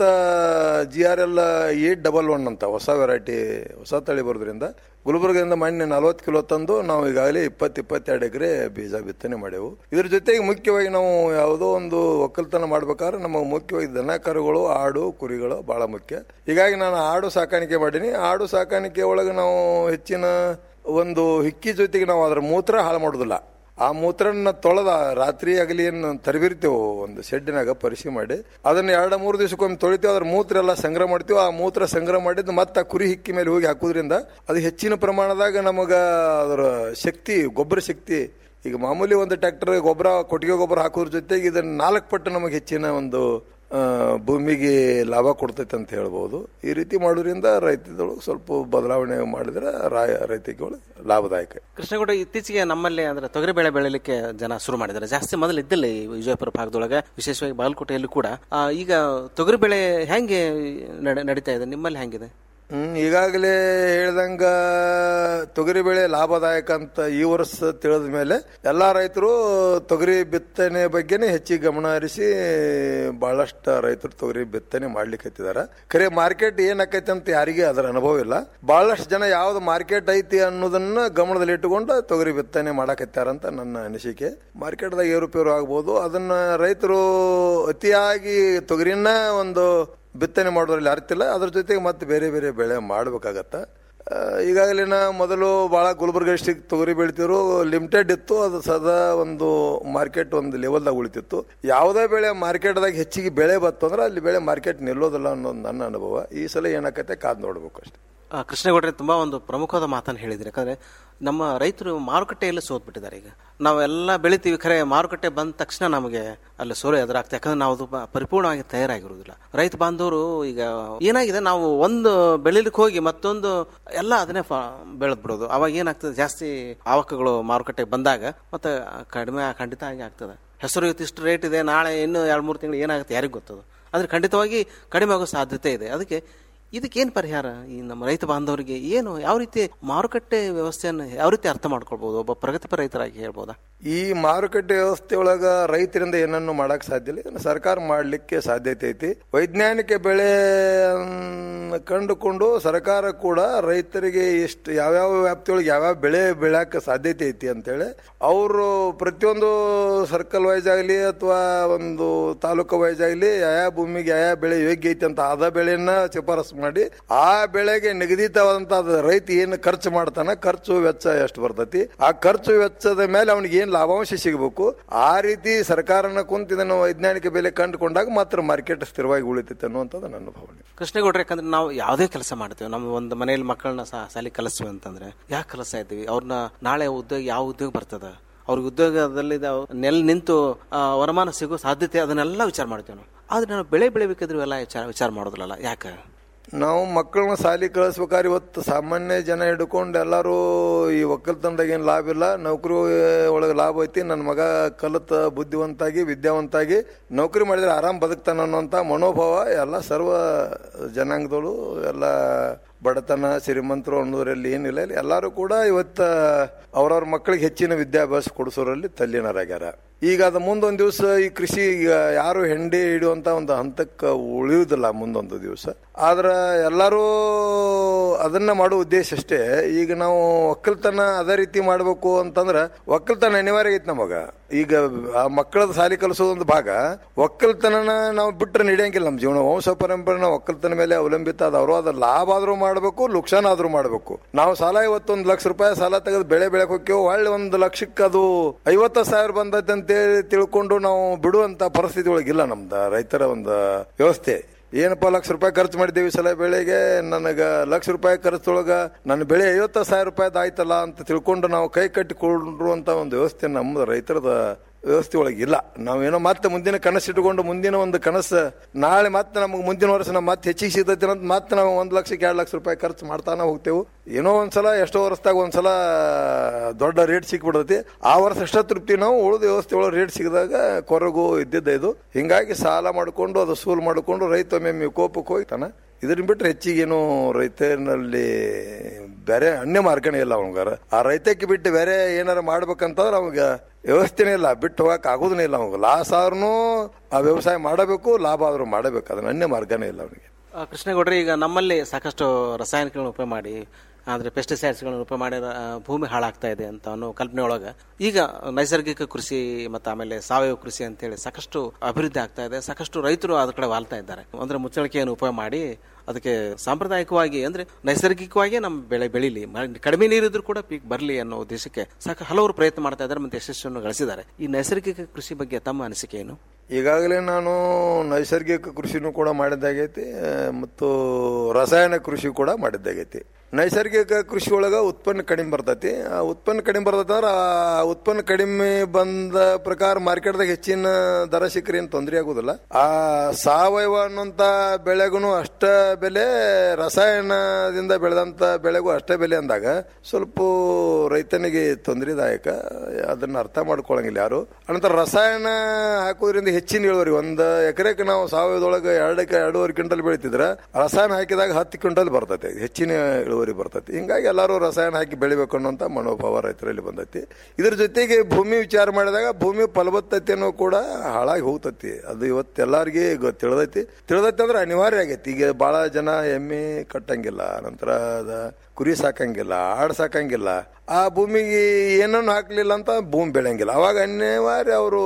G R L eight double one ಅಂತ ಹೊಸ ವೆರೈಟಿ ಹೊಸ ತಳಿ ಬರೋದ್ರಿಂದ ಗುಲ್ಬರ್ಗದಿಂದ ಮೊನ್ನೆ ನಲವತ್ತು ಕಿಲೋ ತಂದು ನಾವು ಈಗಾಗಲೇ ಇಪ್ಪತ್ತು ಇಪ್ಪತ್ತೆರಡು ಎಕರೆ ಬೀಜ ಬಿತ್ತನೆ ಮಾಡೇವು ಇದ್ರ ಜೊತೆಗೆ ಮುಖ್ಯವಾಗಿ ನಾವು ಯಾವುದೋ ಒಂದು ಒಕ್ಕಲ್ತನ ಮಾಡ್ಬೇಕಾದ್ರೆ ನಮಗೆ ಮುಖ್ಯವಾಗಿ ದನ ಕರುಗಳು ಆಡು ಕುರಿಗಳು ಬಹಳ ಮುಖ್ಯ ಹೀಗಾಗಿ ನಾನು ಆಡು ಸಾಕಾಣಿಕೆ ಮಾಡೀನಿ ಆಡು ಸಾಕಾಣಿಕೆ ಒಳಗೆ ನಾವು ಹೆಚ್ಚಿನ ಒಂದು ಹಿಕ್ಕಿ ಜೊತೆಗೆ ನಾವು ಅದರ ಮೂತ್ರ ಹಾಳು ಮಾಡೋದಿಲ್ಲ ಆ ಮೂತ್ರನ ತೊಳೆದ ರಾತ್ರಿ ಆಗಲಿ ಏನು ತರಬಿರ್ತೇವೆ ಒಂದು ಶೆಡ್ಡಿನಾಗ ಪರಿಶಿ ಮಾಡಿ ಅದನ್ನ ಎರಡು ಮೂರು ದಿವಸಕ್ಕೊಮ್ಮೆ ತೊಳಿತೇವೆ ಅದ್ರ ಮೂತ್ರ ಎಲ್ಲ ಸಂಗ್ರಹ ಮಾಡ್ತೀವಿ ಆ ಮೂತ್ರ ಸಂಗ್ರಹ ಮಾಡಿದ್ದು ಮತ್ತೆ ಆ ಕುರಿ ಹಿಕ್ಕಿ ಮೇಲೆ ಹೋಗಿ ಹಾಕೋದ್ರಿಂದ ಅದು ಹೆಚ್ಚಿನ ಪ್ರಮಾಣದಾಗ ನಮಗ ಅದರ ಶಕ್ತಿ ಗೊಬ್ಬರ ಶಕ್ತಿ ಈಗ ಮಾಮೂಲಿ ಒಂದು ಟ್ರ್ಯಾಕ್ಟರ್ ಗೊಬ್ಬರ ಕೊಟ್ಟಿಗೆ ಗೊಬ್ಬರ ಹಾಕೋದ್ರ ಜೊತೆಗೆ ಇದನ್ನ ನಾಲ್ಕು ಪಟ್ಟು ನಮಗೆ ಹೆಚ್ಚಿನ ಒಂದು ಆ, ಭೂಮಿಗೆ ಲಾಭ ಕೊಡ್ತೈತೆ ಅಂತ ಹೇಳ್ಬೋದು ಈ ರೀತಿ ಮಾಡೋದ್ರಿಂದ ರೈತದೊಳಗೆ ಸ್ವಲ್ಪ ಬದಲಾವಣೆ ಮಾಡಿದ್ರೆ ರಾಯ ರೈತಕ್ಕೆ ಒಳಗೆ ಲಾಭದಾಯಕ ಕೃಷ್ಣಗೌಡ ಇತ್ತೀಚೆಗೆ ನಮ್ಮಲ್ಲಿ ಅಂದ್ರೆ ತೊಗರಿ ಬೆಳೆ ಬೆಳಿಲಿಕ್ಕೆ ಜನ ಶುರು ಮಾಡಿದ್ದಾರೆ ಜಾಸ್ತಿ ಮೊದಲು ಇದ್ದಿಲ್ಲ ಈ ವಿಜಯಪುರ ಭಾಗದೊಳಗೆ ವಿಶೇಷವಾಗಿ ಬಾಗಲಕೋಟೆಯಲ್ಲಿ ಕೂಡ ಆ, ಈಗ ತೊಗರಿ ಬೆಳೆ ಹೆಂಗೆ ನಡೆ- ನಡೀತಾ ಇದೆ ನಿಮ್ಮಲ್ಲಿ ಹೆಂಗಿದೆ ಹ್ಮ್ ಈಗಾಗಲೇ ಹೇಳ್ದಂಗ ತೊಗರಿ ಬೆಳೆ ಲಾಭದಾಯಕ ಅಂತ ಈ ವರ್ಷ ತಿಳಿದ ಮೇಲೆ ಎಲ್ಲಾ ರೈತರು ತೊಗರಿ ಬಿತ್ತನೆ ಬಗ್ಗೆನೇ ಹೆಚ್ಚಿಗೆ ಗಮನ ಹರಿಸಿ ಬಹಳಷ್ಟು ರೈತರು ತೊಗರಿ ಬಿತ್ತನೆ ಮಾಡ್ಲಿಕ್ಕೆ ಹತ್ತಿದಾರ ಖರೆ ಮಾರ್ಕೆಟ್ ಏನಾಕೈತೆ ಅಂತ ಯಾರಿಗೆ ಅದರ ಅನುಭವ ಇಲ್ಲ ಬಹಳಷ್ಟು ಜನ ಯಾವ್ದು ಮಾರ್ಕೆಟ್ ಐತಿ ಅನ್ನೋದನ್ನ ಗಮನದಲ್ಲಿ ಇಟ್ಟುಕೊಂಡು ತೊಗರಿ ಬಿತ್ತನೆ ಮಾಡಕತ್ತಾರಂತ ನನ್ನ ಅನಿಸಿಕೆ ಮಾರ್ಕೆಟ್ದಾಗ ಏರುಪೇರು ಆಗ್ಬೋದು ಅದನ್ನ ರೈತರು ಅತಿಯಾಗಿ ತೊಗರಿನ ಒಂದು ಬಿತ್ತನೆ ಮಾಡೋದ್ರಲ್ಲಿ ಅರ್ಥ ಇಲ್ಲ ಅದ್ರ ಜೊತೆಗೆ ಮತ್ತೆ ಬೇರೆ ಬೇರೆ ಬೆಳೆ ಮಾಡ್ಬೇಕಾಗತ್ತ ಆ, ಈಗಾಗಲೇ ನಾ ಮೊದಲು ಭಾಳ ಗುಲ್ಬರ್ಗ ಡಿಸ್ಟಿಕ್ ತೊಗರಿ ಬೆಳಿತಿದ್ರು ಲಿಮಿಟೆಡ್ ಇತ್ತು ಅದು ಸದಾ ಒಂದು ಮಾರ್ಕೆಟ್ ಒಂದು ಲೆವೆಲ್ದಾಗ ಉಳಿತಿತ್ತು ಯಾವುದೇ ಬೆಳೆ ಮಾರ್ಕೆಟ್ದಾಗ ಹೆಚ್ಚಿಗೆ ಬೆಳೆ ಬತ್ತು ಅಂದ್ರೆ ಅಲ್ಲಿ ಬೆಳೆ ಮಾರ್ಕೆಟ್ ನಿಲ್ಲೋದಿಲ್ಲ ಅನ್ನೋದು ನನ್ನ ಅನುಭವ ಈ ಸಲ ಏನಾಕತ್ತೆ ಕಾದ್ ನೋಡ್ಬೇಕು ಅಷ್ಟೇ ಆ, ಕೃಷ್ಣಗೌಡ್ರೆ ತುಂಬಾ ಒಂದು ಪ್ರಮುಖವಾದ ಮಾತನ್ನು ಹೇಳಿದ್ರಿ ಯಾಕಂದ್ರೆ ನಮ್ಮ ರೈತರು ಮಾರುಕಟ್ಟೆಯಲ್ಲಿ ಸೋತ್ಬಿಟ್ಟಿದ್ದಾರೆ ಈಗ ನಾವೆಲ್ಲ ಬೆಳಿತೀವಿ ಖರೆ ಮಾರುಕಟ್ಟೆ ಬಂದ ತಕ್ಷಣ ನಮಗೆ ಅಲ್ಲಿ ಸೋಲು ಎದುರಾಗ್ತದೆ ಯಾಕಂದ್ರೆ ನಾವು ಅದು ಪ- ಪರಿಪೂರ್ಣವಾಗಿ ತಯಾರಾಗಿರುವುದಿಲ್ಲ ರೈತ ಬಾಂಧವರು ಈಗ ಏನಾಗಿದೆ ನಾವು ಒಂದು ಬೆಳಿಲಿಕ್ಕೆ ಹೋಗಿ ಮತ್ತೊಂದು ಎಲ್ಲ ಅದನ್ನೇ ಬೆಳೆದ್ ಬಿಡೋದು ಅವಾಗ ಏನಾಗ್ತದೆ ಜಾಸ್ತಿ ಆವಕಗಳು ಮಾರುಕಟ್ಟೆಗೆ ಬಂದಾಗ ಮತ್ತೆ ಕಡಿಮೆ ಖಂಡಿತ ಆಗಿ ಆಗ್ತದೆ ಹೆಸರು ಇವತ್ತು ಇಷ್ಟು ರೇಟ್ ಇದೆ ನಾಳೆ ಇನ್ನು ಎರಡು ಮೂರು ತಿಂಗಳು ಏನಾಗುತ್ತೆ ಯಾರಿಗೂ ಗೊತ್ತದು ಆದ್ರೆ ಖಂಡಿತವಾಗಿ ಕಡಿಮೆ ಆಗೋ ಸಾಧ್ಯತೆ ಇದೆ ಅದಕ್ಕೆ ಇದಕ್ಕೇನು ಪರಿಹಾರ ಈ ನಮ್ಮ ರೈತ ಬಾಂಧವರಿಗೆ ಏನು ಯಾವ ರೀತಿ ಮಾರುಕಟ್ಟೆ ವ್ಯವಸ್ಥೆಯನ್ನು ಯಾವ ರೀತಿ ಅರ್ಥ ಮಾಡ್ಕೊಳ್ಬಹುದು ಒಬ್ಬ ಪ್ರಗತಿಪರ ರೈತರಾಗಿ ಹೇಳ್ಬೋದಾ ಈ ಮಾರುಕಟ್ಟೆ ವ್ಯವಸ್ಥೆ ಒಳಗ ರೈತರಿಂದ ಏನನ್ನು ಮಾಡಕ್ ಸಾಧ್ಯ ಇಲ್ಲ ಇದನ್ನ ಸರ್ಕಾರ ಮಾಡ್ಲಿಕ್ಕೆ ಸಾಧ್ಯತೆ ಐತಿ ವೈಜ್ಞಾನಿಕ ಬೆಳೆ ಅನ್ನ ಕಂಡುಕೊಂಡು ಸರ್ಕಾರ ಕೂಡ ರೈತರಿಗೆ ಎಷ್ಟು ಯಾವ್ಯಾವ ವ್ಯಾಪ್ತಿಯೊಳಗೆ ಯಾವ್ಯಾವ ಬೆಳೆ ಬೆಳ್ಯಾಕ ಸಾಧ್ಯತೆ ಐತಿ ಅಂತೇಳಿ ಅವರು ಪ್ರತಿಯೊಂದು ಸರ್ಕಲ್ ವೈಸ್ ಆಗಲಿ ಅಥವಾ ಒಂದು ತಾಲೂಕು ವೈಸ್ ಆಗಲಿ ಯಾವ ಭೂಮಿಗೆ ಯಾವ ಬೆಳೆ ಯೋಗ್ಯ ಐತಿ ಅಂತ ಆದ ಬೆಳೆಯನ್ನ ಶಿಫಾರಸು ಮಾಡಿ ಆ ಬೆಳೆಗೆ ನಿಗದಿತವಾದಂತ ಅದು ರೈತ ಏನು ಖರ್ಚು ಮಾಡ್ತಾನ ಖರ್ಚು ವೆಚ್ಚ ಎಷ್ಟು ಬರ್ತೈತಿ ಆ ಖರ್ಚು ವೆಚ್ಚದ ಮೇಲೆ ಅವನಿಗೆ ಏನ್ ಲಾಭಾಂಶ ಸಿಗಬೇಕು ಆ ರೀತಿ ಸರ್ಕಾರನ ಕುಂತ ಇದನ್ನು ವೈಜ್ಞಾನಿಕ ಬೆಲೆ ಕಂಡುಕೊಂಡಾಗ ಮಾತ್ರ ಮಾರ್ಕೆಟ್ ಸ್ಥಿರವಾಗಿ ಉಳಿತೈತೆ ಅನ್ನುವಂಥದ್ದು ನನ್ನ ಭಾವನೆ ಕೃಷ್ಣೇಗೌಡ್ರೆ ಯಾಕಂದ್ರೆ ನಾವು ಯಾವುದೇ ಕೆಲಸ ಮಾಡ್ತೇವೆ ನಮ್ಮ ಒಂದು ಮನೆಯಲ್ಲಿ ಮಕ್ಕಳನ್ನ ಸಾಲಿ ಕಲಿಸ್ತೀವಿ ಅಂತಂದ್ರೆ ಯಾಕೆ ಕಲಿಸ್ತಾ ಇದ್ದೀವಿ ಅವ್ರನ್ನ ನಾಳೆ ಉದ್ಯೋಗ ಯಾವ ಉದ್ಯೋಗ ಬರ್ತದ ಅವ್ರಿಗೆ ಉದ್ಯೋಗದಲ್ಲಿ ನೆಲ್ ನಿಂತು ಆ, ವರಮಾನ ಸಿಗೋ ಸಾಧ್ಯತೆ ಅದನ್ನೆಲ್ಲ ವಿಚಾರ ಮಾಡ್ತೇವೆ ನಾವು ಆದ್ರೆ ನಾವು ಬೆಳೆ ಬೆಳಿಬೇಕಾದ್ರೆ ಇವೆಲ್ಲ ವಿಚಾರ ವಿಚಾರ ಮಾಡೋದಿಲ್ಲಲ್ಲ ಯಾಕೆ ನಾವು ಮಕ್ಕಳನ್ನ ಸಾಲಿ ಕಳಿಸ್ಬೇಕಾದ್ರೆ ಇವತ್ತು ಸಾಮಾನ್ಯ ಜನ ಹಿಡ್ಕೊಂಡು ಎಲ್ಲರೂ ಈ ಒಕ್ಕಲ್ತನದಾಗ ಏನು ಲಾಭ ಇಲ್ಲ ನೌಕರಿ ಒಳಗೆ ಲಾಭ ಐತಿ ನನ್ನ ಮಗ ಕಲಿತ ಬುದ್ಧಿವಂತಾಗಿ ವಿದ್ಯಾವಂತಾಗಿ ನೌಕರಿ ಮಾಡಿದ್ರೆ ಆರಾಮ್ ಬದುಕ್ತಾನ ಅನ್ನೋಂಥ ಮನೋಭಾವ ಎಲ್ಲ ಸರ್ವ ಜನಾಂಗದಳು ಎಲ್ಲ ಬಡತನ ಶ್ರೀಮಂತರು ಅನ್ನೋದ್ರಲ್ಲಿ ಏನಿಲ್ಲ ಇಲ್ಲಿ ಎಲ್ಲರೂ ಕೂಡ ಇವತ್ತ ಅವ್ರವ್ರ ಮಕ್ಕಳಿಗೆ ಹೆಚ್ಚಿನ ವಿದ್ಯಾಭ್ಯಾಸ ಕೊಡಿಸೋರಲ್ಲಿ ತಲ್ಲೀನರಾಗ್ಯಾರ ಈಗ ಅದು ಮುಂದೊಂದು ದಿವಸ ಈ ಕೃಷಿ ಈಗ ಯಾರು ಹೆಂಡಿ ಹಿಡಿಯುವಂತ ಒಂದು ಹಂತಕ್ಕೆ ಉಳಿಯುವುದಿಲ್ಲ ಮುಂದೊಂದು ದಿವಸ ಆದ್ರ ಎಲ್ಲರೂ ಅದನ್ನ ಮಾಡೋ ಉದ್ದೇಶ ಅಷ್ಟೇ ಈಗ ನಾವು ಒಕ್ಕಲ್ತನ ಅದೇ ರೀತಿ ಮಾಡಬೇಕು ಅಂತಂದ್ರ ಒಕ್ಕಲ್ತನ ಅನಿವಾರ್ಯ ಐತಿ ನಮಗ ಈಗ ಆ ಮಕ್ಕಳದ ಸಾಲಿ ಕಲಿಸೋದು ಒಂದು ಭಾಗ ಒಕ್ಕಲ್ತನನ ನಾವು ಬಿಟ್ರೆ ನಡೆಯಂಗಿಲ್ಲ ನಮ್ಮ ಜೀವನ ವಂಶ ಪರಂಪರೆ ಒಕ್ಕಲ್ತನ ಮೇಲೆ ಅವಲಂಬಿತ ಅದಾವ್ರು ಅದ್ರ ಲಾಭ ಆದ್ರೂ ಮಾಡಬೇಕು ಲುಕ್ಷಾನ್ ಆದ್ರೂ ಮಾಡಬೇಕು ನಾವು ಸಾಲ ಇವತ್ತೊಂದು ಲಕ್ಷ ರೂಪಾಯಿ ಸಾಲ ತೆಗೆದು ಬೆಳೆ ಬೆಳಕ್ ಹೋಗ್ಯೋ ಒಳ್ಳೆ ಒಂದು ಲಕ್ಷಕ್ಕೆ ಅದು ಐವತ್ತು ಸಾವಿರ ಬಂದೈತೆ ಅಂತೇಳಿ ತಿಳ್ಕೊಂಡು ನಾವು ಬಿಡುವಂತ ಪರಿಸ್ಥಿತಿ ಒಳಗಿಲ್ಲ ನಮ್ದು ರೈತರ ಒಂದು ವ್ಯವಸ್ಥೆ ಏನಪ್ಪ ಲಕ್ಷ ರೂಪಾಯಿ ಖರ್ಚು ಮಾಡಿದ್ದೇವೆ ಈ ಸಲ ಬೆಳೆಗೆ ನನಗ ಲಕ್ಷ ರೂಪಾಯಿ ಖರ್ಚೊಳಗ ನನ್ನ ಬೆಳೆ ಐವತ್ತು ಸಾವಿರ ರೂಪಾಯಿದು ಆಯ್ತಲ್ಲ ಅಂತ ತಿಳ್ಕೊಂಡು ನಾವು ಕೈ ಕಟ್ಟಿಕೊಳ್ಳುವಂತ ಒಂದು ವ್ಯವಸ್ಥೆ ನಮ್ಮ ರೈತರದ ವ್ಯವಸ್ಥೆ ಒಳಗೆ ಇಲ್ಲ ನಾವೇನೋ ಮತ್ತೆ ಮುಂದಿನ ಕನಸು ಇಟ್ಕೊಂಡು ಮುಂದಿನ ಒಂದು ಕನಸು ನಾಳೆ ಮತ್ತೆ ನಮಗೆ ಮುಂದಿನ ವರ್ಷ ನಮ್ಮ ಮತ್ತೆ ಹೆಚ್ಚಿಗೆ ಸಿಗ್ತೈತೆ ಅಂತ ಮತ್ತೆ ನಾವು ಒಂದು ಲಕ್ಷಕ್ಕೆ ಎರಡು ಲಕ್ಷ ರೂಪಾಯಿ ಖರ್ಚು ಮಾಡ್ತಾನೆ ಹೋಗ್ತೇವೆ ಏನೋ ಒಂದ್ಸಲ ಎಷ್ಟೋ ವರ್ಷದಾಗ ಒಂದ್ಸಲ ದೊಡ್ಡ ರೇಟ್ ಸಿಕ್ಬಿಡ್ತೈತಿ ಆ ವರ್ಷ ಅಷ್ಟ ತೃಪ್ತಿ ನಾವು ಉಳಿದ ವ್ಯವಸ್ಥೆ ಒಳಗೆ ರೇಟ್ ಸಿಗದಾಗ ಕೊರಗು ಇದ್ದಿದ್ದ ಇದು ಹಿಂಗಾಗಿ ಸಾಲ ಮಾಡಿಕೊಂಡು ಅದು ಸೂಲ್ ಮಾಡಿಕೊಂಡು ರೈತ ಒಮ್ಮೆ ಕೋಪಕ್ಕೆ ಹೋಗ್ತಾನೆ ಇದನ್ನ ಬಿಟ್ರೆ ಹೆಚ್ಚಿಗೇನು ರೈತನಲ್ಲಿ ಬೇರೆ ಅನ್ಯ ಮಾರ್ಗನೇ ಇಲ್ಲ ಅವನಿಗಾರ ಆ ರೈತಕ್ಕೆ ಬಿಟ್ಟು ಬೇರೆ ಏನಾರ ಮಾಡ್ಬೇಕಂತಂದ್ರೆ ಅವಾಗ ವ್ಯವಸ್ಥೆನೇ ಇಲ್ಲ ಬಿಟ್ಟು ಹೋಗಕ್ ಆಗೋದನೇ ಇಲ್ಲ ಅವಾಗ ಲಾಸ್ ಆದ್ರೂ ಆ ವ್ಯವಸಾಯ ಮಾಡಬೇಕು ಲಾಭ ಆದ್ರೂ ಮಾಡಬೇಕು ಅದನ್ನ ಅನ್ಯ ಮಾರ್ಗನೇ ಇಲ್ಲ ಅವನಿಗೆ ಆ, ಕೃಷ್ಣೇಗೌಡ್ರೆ ಈಗ ನಮ್ಮಲ್ಲಿ ಸಾಕಷ್ಟು ರಾಸಾಯನಿಕಗಳನ್ನು ಉಪಯೋಗ ಮಾಡಿ ಅಂದರೆ ಪೆಸ್ಟಿಸೈಡ್ಸ್ಗಳನ್ನು ಉಪಯೋಗ ಮಾಡಿ ಆ, ಭೂಮಿ ಹಾಳಾಗ್ತಾ ಇದೆ ಅಂತ ಅನ್ನೋ ಕಲ್ಪನೆ ಒಳಗೆ ಈಗ ನೈಸರ್ಗಿಕ ಕೃಷಿ ಮತ್ತು ಆಮೇಲೆ ಸಾವಯವ ಕೃಷಿ ಅಂತೇಳಿ ಸಾಕಷ್ಟು ಅಭಿವೃದ್ಧಿ ಆಗ್ತಾ ಇದೆ ಸಾಕಷ್ಟು ರೈತರು ಅದ್ರ ಕಡೆ ವಾಲ್ತಾ ಇದ್ದಾರೆ ಅಂದರೆ ಮುಚ್ಚಳಿಕೆಯನ್ನು ಉಪಯೋಗ ಮಾಡಿ ಅದಕ್ಕೆ ಸಾಂಪ್ರದಾಯಿಕವಾಗಿ ಅಂದರೆ ನೈಸರ್ಗಿಕವಾಗಿ ನಮ್ಮ ಬೆಳೆ ಬೆಳೀಲಿ ಮ- ಕಡಿಮೆ ನೀರಿದ್ರು ಕೂಡ ಪೀಕ್ ಬರಲಿ ಅನ್ನೋ ಉದ್ದೇಶಕ್ಕೆ ಸಾಕು ಹಲವರು ಪ್ರಯತ್ನ ಮಾಡ್ತಾ ಇದ್ದಾರೆ ಮತ್ತು ಯಶಸ್ಸನ್ನು ಗಳಿಸಿದ್ದಾರೆ ಈ ನೈಸರ್ಗಿಕ ಕೃಷಿ ಬಗ್ಗೆ ತಮ್ಮ ಅನಿಸಿಕೆ ಏನು ಈಗಾಗಲೇ ನಾನು ನೈಸರ್ಗಿಕ ಕೃಷಿನೂ ಕೂಡ ಮಾಡಿದ್ದಾಗೈತಿ ಆ, ಮತ್ತು ರಾಸಾಯನಿಕ ಕೃಷಿ ಕೂಡ ಮಾಡಿದ್ದಾಗೈತಿ ನೈಸರ್ಗಿಕ ಕೃಷಿ ಒಳಗ ಉತ್ಪನ್ನ ಕಡಿಮೆ ಬರ್ತೈತಿ ಆ ಉತ್ಪನ್ನ ಕಡಿಮೆ ಬರ್ತೈತೆ ಅಂದ್ರೆ ಆ ಉತ್ಪನ್ನ ಕಡಿಮೆ ಬಂದ ಪ್ರಕಾರ ಮಾರ್ಕೆಟ್ದಾಗ ಹೆಚ್ಚಿನ ದರ ಸಿಕ್ಕರೆ ಏನು ತೊಂದರೆ ಆಗುದಿಲ್ಲ ಆ ಸಾವಯವ ಅನ್ನೋಂಥ ಬೆಳೆಗೂ ಅಷ್ಟ ಬೆಲೆ ರಸಾಯನದಿಂದ ಬೆಳೆದಂತ ಬೆಳೆಗೂ ಅಷ್ಟೇ ಬೆಲೆ ಅಂದಾಗ ಸ್ವಲ್ಪ ರೈತನಿಗೆ ತೊಂದರೆದಾಯಕ ಅದನ್ನ ಅರ್ಥ ಮಾಡ್ಕೊಳಂಗಿಲ್ಲ ಯಾರು ಅನಂತರ ರಸಾಯನ ಹಾಕೋದ್ರಿಂದ ಹೆಚ್ಚಿನ ಇಳುವರಿ ಒಂದು ಎಕರೆಗೆ ನಾವು ಸಾವಯವದೊಳಗೆ ಎರಡಕ್ಕೆ ಎರಡೂವರೆ ಕ್ವಿಂಟಲ್ ಬೆಳಿತಿದ್ರ ರಸಾಯನ ಹಾಕಿದಾಗ ಹತ್ತು ಕ್ವಿಂಟಲ್ ಬರ್ತೈತೆ ಹೆಚ್ಚಿನ ಇಳುವರಿ ಬರ್ತೈತಿ ಹಿಂಗಾಗಿ ಎಲ್ಲರೂ ರಸಾಯನ ಹಾಕಿ ಬೆಳಿಬೇಕು ಅನ್ನೋಂಥ ಮನೋಭಾವ ರೈತರಲ್ಲಿ ಬಂದೈತಿ ಇದ್ರ ಜೊತೆಗೆ ಭೂಮಿ ವಿಚಾರ ಮಾಡಿದಾಗ ಭೂಮಿ ಫಲವತ್ತತೆನೂ ಕೂಡ ಹಾಳಾಗಿ ಹೋಗ್ತೈತಿ ಅದು ಇವತ್ತು ಎಲ್ಲಾರ್ಗಿ ಗೊ- ತಿಳಿದೈತಿ ತಿಳಿದೈತಿ ಅಂದ್ರೆ ಅನಿವಾರ್ಯ ಆಗೈತಿ ಈಗ ಬಹಳ ಜನ ಎಮ್ಮೆ ಕಟ್ಟಂಗಿಲ್ಲ ನಂತರ ಅದ ಕುರಿ ಸಾಕಂಗಿಲ್ಲ ಆಡ್ ಸಾಕಂಗಿಲ್ಲ ಆ ಭೂಮಿಗೆ ಏನನ್ನು ಹಾಕ್ಲಿಲ್ಲ ಅಂತ ಭೂಮಿ ಬೆಳೆಯಂಗಿಲ್ಲ ಅವಾಗ ಅನಿವಾರ್ಯ ಅವರು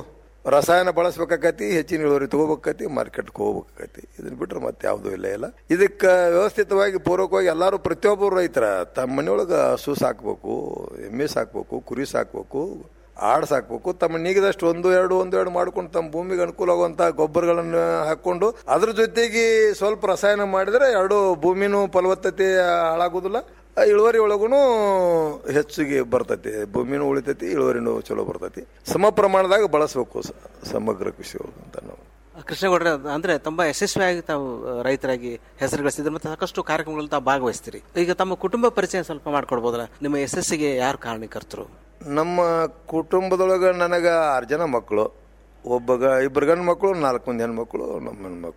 ರಸಾಯನ ಬಳಸ್ಬೇಕಾಕತಿ ಹೆಚ್ಚಿನ ಇಳುವರಿ ತಗೋಬೇಕಾಕತಿ ಮಾರ್ಕೆಟ್ಗೆ ಹೋಗ್ಬೇಕಾಕತಿ ಇದನ್ನ ಬಿಟ್ರೆ ಮತ್ತೆ ಯಾವುದೂ ಇಲ್ಲ ಇಲ್ಲ ಇದಕ್ಕೆ ವ್ಯವಸ್ಥಿತವಾಗಿ ಪೂರ್ವಕವಾಗಿ ಎಲ್ಲರೂ ಪ್ರತಿಯೊಬ್ಬರು ರೈತರ ತಮ್ಮ ಮನೆಯೊಳಗೆ ಹಸು ಸಾಕ್ಬೇಕು ಎಮ್ಮೆ ಸಾಕ್ಬೇಕು ಕುರಿ ಸಾಕ್ಬೇಕು ಆಡ್ ಸಾಕ್ಬೇಕು ತಮ್ಮ ನೀಗಿದಷ್ಟು ಒಂದು ಎರಡು ಒಂದು ಎರಡು ಮಾಡ್ಕೊಂಡು ತಮ್ಮ ಭೂಮಿಗೆ ಅನುಕೂಲ ಆಗುವಂತ ಗೊಬ್ಬರಗಳನ್ನು ಹಾಕೊಂಡು ಅದ್ರ ಜೊತೆಗೆ ಸ್ವಲ್ಪ ರಸಾಯನ ಮಾಡಿದ್ರೆ ಎರಡು ಭೂಮಿನೂ ಫಲವತ್ತತೆ ಹಾಳಾಗೋದಿಲ್ಲ ಆ ಇಳುವರಿ ಒಳಗೂ ಹೆಚ್ಚಿಗೆ ಬರ್ತೈತಿ ಭೂಮಿನೂ ಉಳಿತೈತಿ ಇಳುವರಿನೂ ಚಲೋ ಬರ್ತೈತಿ ಸಮ ಪ್ರಮಾಣದಾಗ ಬಳಸಬೇಕು ಸ- ಸಮಗ್ರ ಕೃಷಿ ಒಳಗೆ ಅಂತ ನಾವು ಕೃಷ್ಣಗೌಡ್ರೆ ಅಂದ್ರೆ ತುಂಬಾ ಯಶಸ್ವಿಯಾಗಿ ತಾವು ಆ, ರೈತರಾಗಿ ಹೆಸರು ಗಳಿಸಿದ್ರೆ ಮತ್ತೆ ಸಾಕಷ್ಟು ಕಾರ್ಯಕ್ರಮಗಳಲ್ಲಿ ತಾವು ಭಾಗವಹಿಸ್ತೀರಿ ಈಗ ತಮ್ಮ ಕುಟುಂಬ ಪರಿಚಯ ಸ್ವಲ್ಪ ಮಾಡ್ಕೊಡ್ಬೋದಲ್ಲ ನಿಮ್ಮ ಯಶಸ್ಸಿಗೆ ಯಾರು ಕಾರಣೀಕರ್ತರು ನಮ್ಮ ಕುಟುಂಬದೊಳಗೆ ನನಗೆ ಆರು ಜನ ಮಕ್ಕಳು ಒಬ್ಬ ಗ ಇಬ್ಬರು ಗಂಡು ಮಕ್ಕಳು ನಾಲ್ಕು ಮಂದಿ ಹೆಣ್ಮಕ್ಳು ನಮ್ಮ ಹೆಣ್ಮಕ್ಳು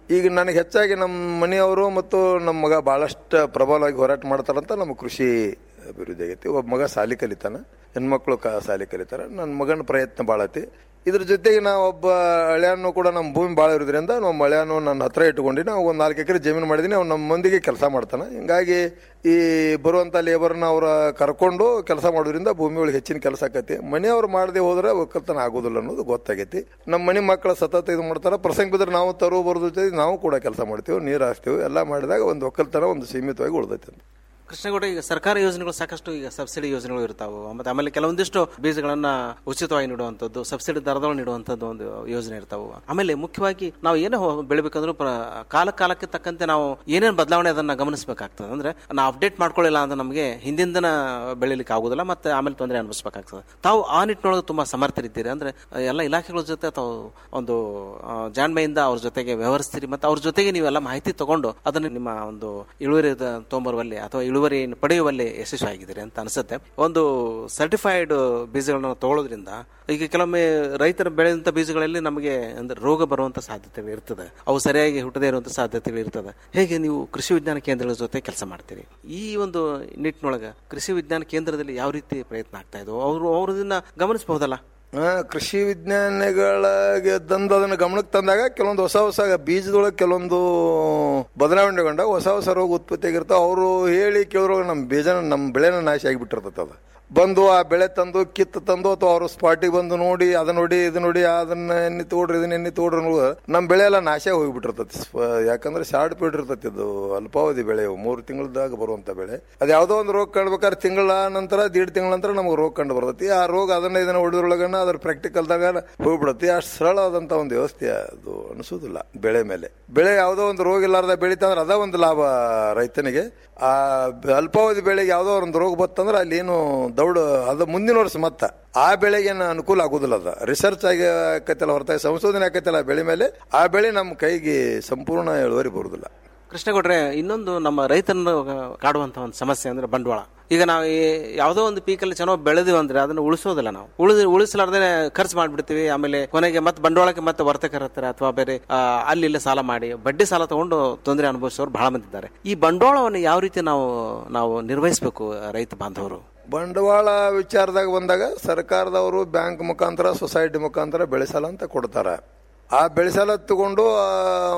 ಈಗ ನನಗೆ ಹೆಚ್ಚಾಗಿ ನಮ್ಮ ಮನೆಯವರು ಮತ್ತು ನಮ್ಮ ಮಗ ಭಾಳಷ್ಟು ಪ್ರಬಲವಾಗಿ ಹೋರಾಟ ಮಾಡ್ತಾರಂತ ನಮ್ಮ ಕೃಷಿ ಅಭಿವೃದ್ಧಿ ಆಗೈತಿ ಒಬ್ಬ ಮಗ ಸಾಲಿ ಕಲಿತಾನ ಹೆಣ್ಮಕ್ಳು ಕ ಸಾಲಿ ಕಲಿತಾರ ನನ್ನ ಮಗನ ಪ್ರಯತ್ನ ಭಾಳ ಐತಿ ಇದ್ರ ಜೊತೆಗೆ ನಾವು ಒಬ್ಬ ಹಳ್ಯಾನು ಕೂಡ ನಮ್ಮ ಭೂಮಿ ಭಾಳ ಇರೋದ್ರಿಂದ ನಮ್ಮ ಹಳ್ಯಾನು ನನ್ನ ಹತ್ರ ಇಟ್ಕೊಂಡು ನಾವು ಒಂದು ನಾಲ್ಕು ಎಕರೆ ಜಮೀನು ಮಾಡಿದ್ದೀನಿ ಅವ್ನು ನಮ್ಮ ಮಂದಿಗೆ ಕೆಲಸ ಮಾಡ್ತಾನೆ ಹಿಂಗಾಗಿ ಈ ಬರುವಂಥ ಲೇಬರ್ನ ಅವರ ಕರ್ಕೊಂಡು ಕೆಲಸ ಮಾಡೋದ್ರಿಂದ ಭೂಮಿ ಒಳಗೆ ಹೆಚ್ಚಿನ ಕೆಲಸ ಆಕೈತಿ ಮನೆಯವ್ರು ಮಾಡದೆ ಹೋದ್ರೆ ಒಕ್ಕಲ್ತನ ಆಗೋದಿಲ್ಲ ಅನ್ನೋದು ಗೊತ್ತಾಗೈತಿ ನಮ್ಮ ಮನೆ ಮಕ್ಕಳ ಸತತ ಇದು ಮಾಡ್ತಾರೆ ಪ್ರಸಂಗ ಬಿದ್ರೆ ನಾವು ತರೋ ಬರೋದ್ರ ಜೊತೆ ನಾವು ಕೂಡ ಕೆಲಸ ಮಾಡ್ತೀವಿ ನೀರು ಹಾಕ್ತೀವಿ ಎಲ್ಲ ಮಾಡಿದಾಗ ಒಂದು ಒಕ್ಕಲ್ತನ ಒಂದು ಸೀಮಿತವಾಗಿ ಉಳ್ದೈತಿ ಅಂತ ಕೃಷ್ಣಗೌಡ ಈಗ ಸರ್ಕಾರಿ ಯೋಜನೆಗಳು ಸಾಕಷ್ಟು ಈಗ ಸಬ್ಸಿಡಿ ಯೋಜನೆಗಳು ಇರ್ತಾವೆ ಮತ್ತೆ ಆಮೇಲೆ ಕೆಲವೊಂದಿಷ್ಟು ಬೀಜಗಳನ್ನ ಉಚಿತವಾಗಿ ನೀಡುವಂಥದ್ದು ಸಬ್ಸಿಡಿ ದರದೊಳಗೆ ನೀಡುವಂಥದ್ದು ಒಂದು ಯೋಜನೆ ಇರ್ತಾವೆ ಆಮೇಲೆ ಮುಖ್ಯವಾಗಿ ನಾವು ಏನೇ ಹೋ- ಬೆಳಿಬೇಕಂದ್ರೂ ಪ್ರ- ಕಾಲ ಕಾಲಕ್ಕೆ ತಕ್ಕಂತೆ ನಾವು ಏನೇನು ಬದಲಾವಣೆ ಅದನ್ನ ಗಮನಿಸಬೇಕಾಗ್ತದೆ ಅಂದ್ರೆ ನಾವು ಅಪ್ಡೇಟ್ ಮಾಡ್ಕೊಳ್ಳಿಲ್ಲ ಅಂದ್ರೆ ನಮಗೆ ಹಿಂದಿನ ಬೆಳಿಲಿಕ್ಕೆ ಆಗುದಿಲ್ಲ ಮತ್ತೆ ಆಮೇಲೆ ತೊಂದರೆ ಅನುಭವಿಸಬೇಕಾಗ್ತದೆ ತಾವು ಆ ನಿಟ್ಟಿನೊಳಗೆ ತುಂಬಾ ಸಮರ್ಥರಿದ್ದೀರಿ ಅಂದ್ರೆ ಎಲ್ಲ ಇಲಾಖೆಗಳ ಜೊತೆ ತಾವು ಒಂದು ಆ, ಜಾಣ್ಮೆಯಿಂದ ಅವ್ರ ಜೊತೆಗೆ ವ್ಯವಹರಿಸ್ತೀರಿ ಮತ್ತೆ ಅವ್ರ ಜೊತೆಗೆ ನೀವೆಲ್ಲ ಮಾಹಿತಿ ತಗೊಂಡು ಅದನ್ನ ನಿಮ್ಮ ಒಂದು ಇಳುವರಿ ತೊಂಬರುವಲ್ಲಿ ಅಥವಾ ಇಳುವರಿ ಪಡೆಯುವಲ್ಲಿ ಯಶಸ್ವಿ ಆಗಿದ್ದೀರಿ ಅಂತ ಅನಿಸುತ್ತೆ ಒಂದು ಸರ್ಟಿಫೈಡ್ ಬೀಜಗಳನ್ನ ತಗೊಳ್ಳೋದ್ರಿಂದ ಈಗ ಕೆಲವೊಮ್ಮೆ ರೈತರ ಬೆಳೆದಂತ ಬೀಜಗಳಲ್ಲಿ ನಮಗೆ ಅಂದ್ರೆ ರೋಗ ಬರುವಂತ ಸಾಧ್ಯತೆಗಳು ಇರ್ತದೆ ಅವು ಸರಿಯಾಗಿ ಹುಟ್ಟದೇ ಇರುವಂತ ಸಾಧ್ಯತೆಗಳು ಇರ್ತದೆ ಹೇಗೆ ನೀವು ಕೃಷಿ ವಿಜ್ಞಾನ ಕೇಂದ್ರಗಳ ಜೊತೆ ಕೆಲಸ ಮಾಡ್ತೀರಿ ಈ ಒಂದು ನಿಟ್ಟಿನೊಳಗೆ ಕೃಷಿ ವಿಜ್ಞಾನ ಕೇಂದ್ರದಲ್ಲಿ ಯಾವ ರೀತಿ ಪ್ರಯತ್ನ ಆಗ್ತಾ ಇದ್ವು ಅವರು ಅವ್ರದನ್ನ ಗಮನಿಸಬಹುದಲ್ಲ ಆ, ಕೃಷಿ ವಿಜ್ಞಾನಿಗಳಿಗೆ ತಂದು ಅದನ್ನ ಗಮನಕ್ಕೆ ತಂದಾಗ ಕೆಲವೊಂದು ಹೊಸ ಹೊಸ ಬೀಜದೊಳಗೆ ಕೆಲವೊಂದು ಬದಲಾವಣೆಗೊಂಡಾಗ ಹೊಸ ಹೊಸ ರೋಗ ಉತ್ಪತ್ತಿ ಆಗಿರ್ತಾವ ಅವರು ಹೇಳಿ ಕೇಳಿದ್ರೊಳಗೆ ನಮ್ಮ ಬೀಜನ ನಮ್ಮ ಬೆಳೆನ ನಾಶ ಆಗಿಬಿಟ್ಟಿರ್ತದೆ ಅದು ಬಂದು ಆ ಬೆಳೆ ತಂದು ಕಿತ್ತು ತಂದು ಅಥವಾ ಅವರು ಸ್ಪಾಟಿಗೆ ಬಂದು ನೋಡಿ ಅದನ್ನ ನೋಡಿ ಇದು ನೋಡಿ ಅದನ್ನ ಎಣ್ಣೆ ತಗೊಡ್ರಿ ಇದನ್ನ ಎಣ್ಣೆ ತಗೊಡ್ರಿ ಅನ್ನೋದು ನಮ್ಮ ಬೆಳೆ ಎಲ್ಲ ನಾಶ ಹೋಗಿಬಿಟ್ಟಿರ್ತೈತಿ ಸ್ಪ- ಯಾಕಂದ್ರೆ ಶಾರ್ಟ್ ಪೀರಿಯಡ್ ಇರ್ತೈತಿ ಇದು ಅಲ್ಪಾವಧಿ ಬೆಳೆ ಇವು. ಮೂರು ತಿಂಗಳದಾಗ ಬರುವಂತ ಬೆಳೆ ಅದು ಯಾವುದೋ ಒಂದು ರೋಗ ಕಂಡ್ಬೇಕಾದ್ರೆ ತಿಂಗಳ ನಂತರ ದೀಡ್ ತಿಂಗಳ ನಂತರ ನಮಗೆ ರೋಗ ಕಂಡು ಬರ್ತೈತಿ ಆ ರೋಗ ಅದನ್ನ ಇದನ್ನ ಹೊಡೆದ್ರೊಳಗನ ಅದ್ರ ಪ್ರಾಕ್ಟಿಕಲ್ದಾಗ ಹೋಗ್ಬಿಡತ್ತೆ ಅಷ್ಟು ಸರಳವಾದಂತ ಒಂದು ವ್ಯವಸ್ಥೆ ಅದು ಅನಿಸೋದಿಲ್ಲ ಬೆಳೆ ಮೇಲೆ ಬೆಳೆ ಯಾವುದೋ ಒಂದು ರೋಗ ಇಲ್ಲಾರ್ದ ಬೆಳೀತಂದ್ರೆ ಅದ ಒಂದು ಲಾಭ ರೈತನಿಗೆ ಆ ಬ- ಅಲ್ಪಾವಧಿ ಬೆಳೆಗೆ ಯಾವುದೋ ಒಂದು ರೋಗ ಬತ್ತಂದ್ರೆ ಅಲ್ಲಿ ಏನು ದೌಡ್ ಅದು ಮುಂದಿನ ವರ್ಷ ಮತ್ತ ಆ ಬೆಳೆಗೆ ಏನು ಅನುಕೂಲ ಆಗುದಿಲ್ಲ ಅದ ರಿಸರ್ಚ್ ಆಗಿ ಆಕೈತಲ್ಲ ಹೊರತಾಗಿ ಸಂಶೋಧನೆ ಆಕೈತಲ್ಲ ಬೆಳೆ ಮೇಲೆ ಆ ಬೆಳೆ ನಮ್ಮ ಕೈಗೆ ಸಂಪೂರ್ಣ ಇಳುವರಿ ಬರುದಿಲ್ಲ ಕೃಷ್ಣಗೌಡ್ರೆ ಇನ್ನೊಂದು ನಮ್ಮ ರೈತರನ್ನು ಕಾಡುವಂತ ಒಂದು ಸಮಸ್ಯೆ ಅಂದ್ರೆ ಬಂಡವಾಳ ಈಗ ನಾವು ಈ- ಯಾವುದೋ ಒಂದು ಪೀಕಲ್ಲಿ ಚೆನ್ನಾಗಿ ಬೆಳೆದಿವಿ ಅಂದ್ರೆ ಅದನ್ನ ಉಳಿಸೋದಿಲ್ಲ ನಾವು ಉಳಿದು ಉಳಿಸಲಾರ್ದೆ ಖರ್ಚು ಮಾಡ್ಬಿಡ್ತೀವಿ ಆಮೇಲೆ ಕೊನೆಗೆ ಮತ್ತೆ ಬಂಡವಾಳಕ್ಕೆ ಮತ್ತೆ ವರ್ತಕರ ಹತ್ರ ಅಥವಾ ಬೇರೆ ಆ, ಅಲ್ಲಿ ಇಲ್ಲಿ ಸಾಲ ಮಾಡಿ ಬಡ್ಡಿ ಸಾಲ ತಗೊಂಡು ತೊಂದರೆ ಅನುಭವಿಸೋರು ಬಹಳ ಮಂದಿ ಇದ್ದಾರೆ ಈ ಬಂಡವಾಳವನ್ನು ಯಾವ ರೀತಿ ನಾವು ನಾವು ನಿರ್ವಹಿಸಬೇಕು ರೈತ ಬಾಂಧವರು ಬಂಡವಾಳ ವಿಚಾರದಾಗ ಬಂದಾಗ ಸರ್ಕಾರದವರು ಬ್ಯಾಂಕ್ ಮುಖಾಂತರ ಸೊಸೈಟಿ ಮುಖಾಂತರ ಬೆಳೆಸಾಲ ಅಂತ ಕೊಡ್ತಾರೆ ಆ ಬೆಳೆಸಾಲ ತಗೊಂಡು ಆ,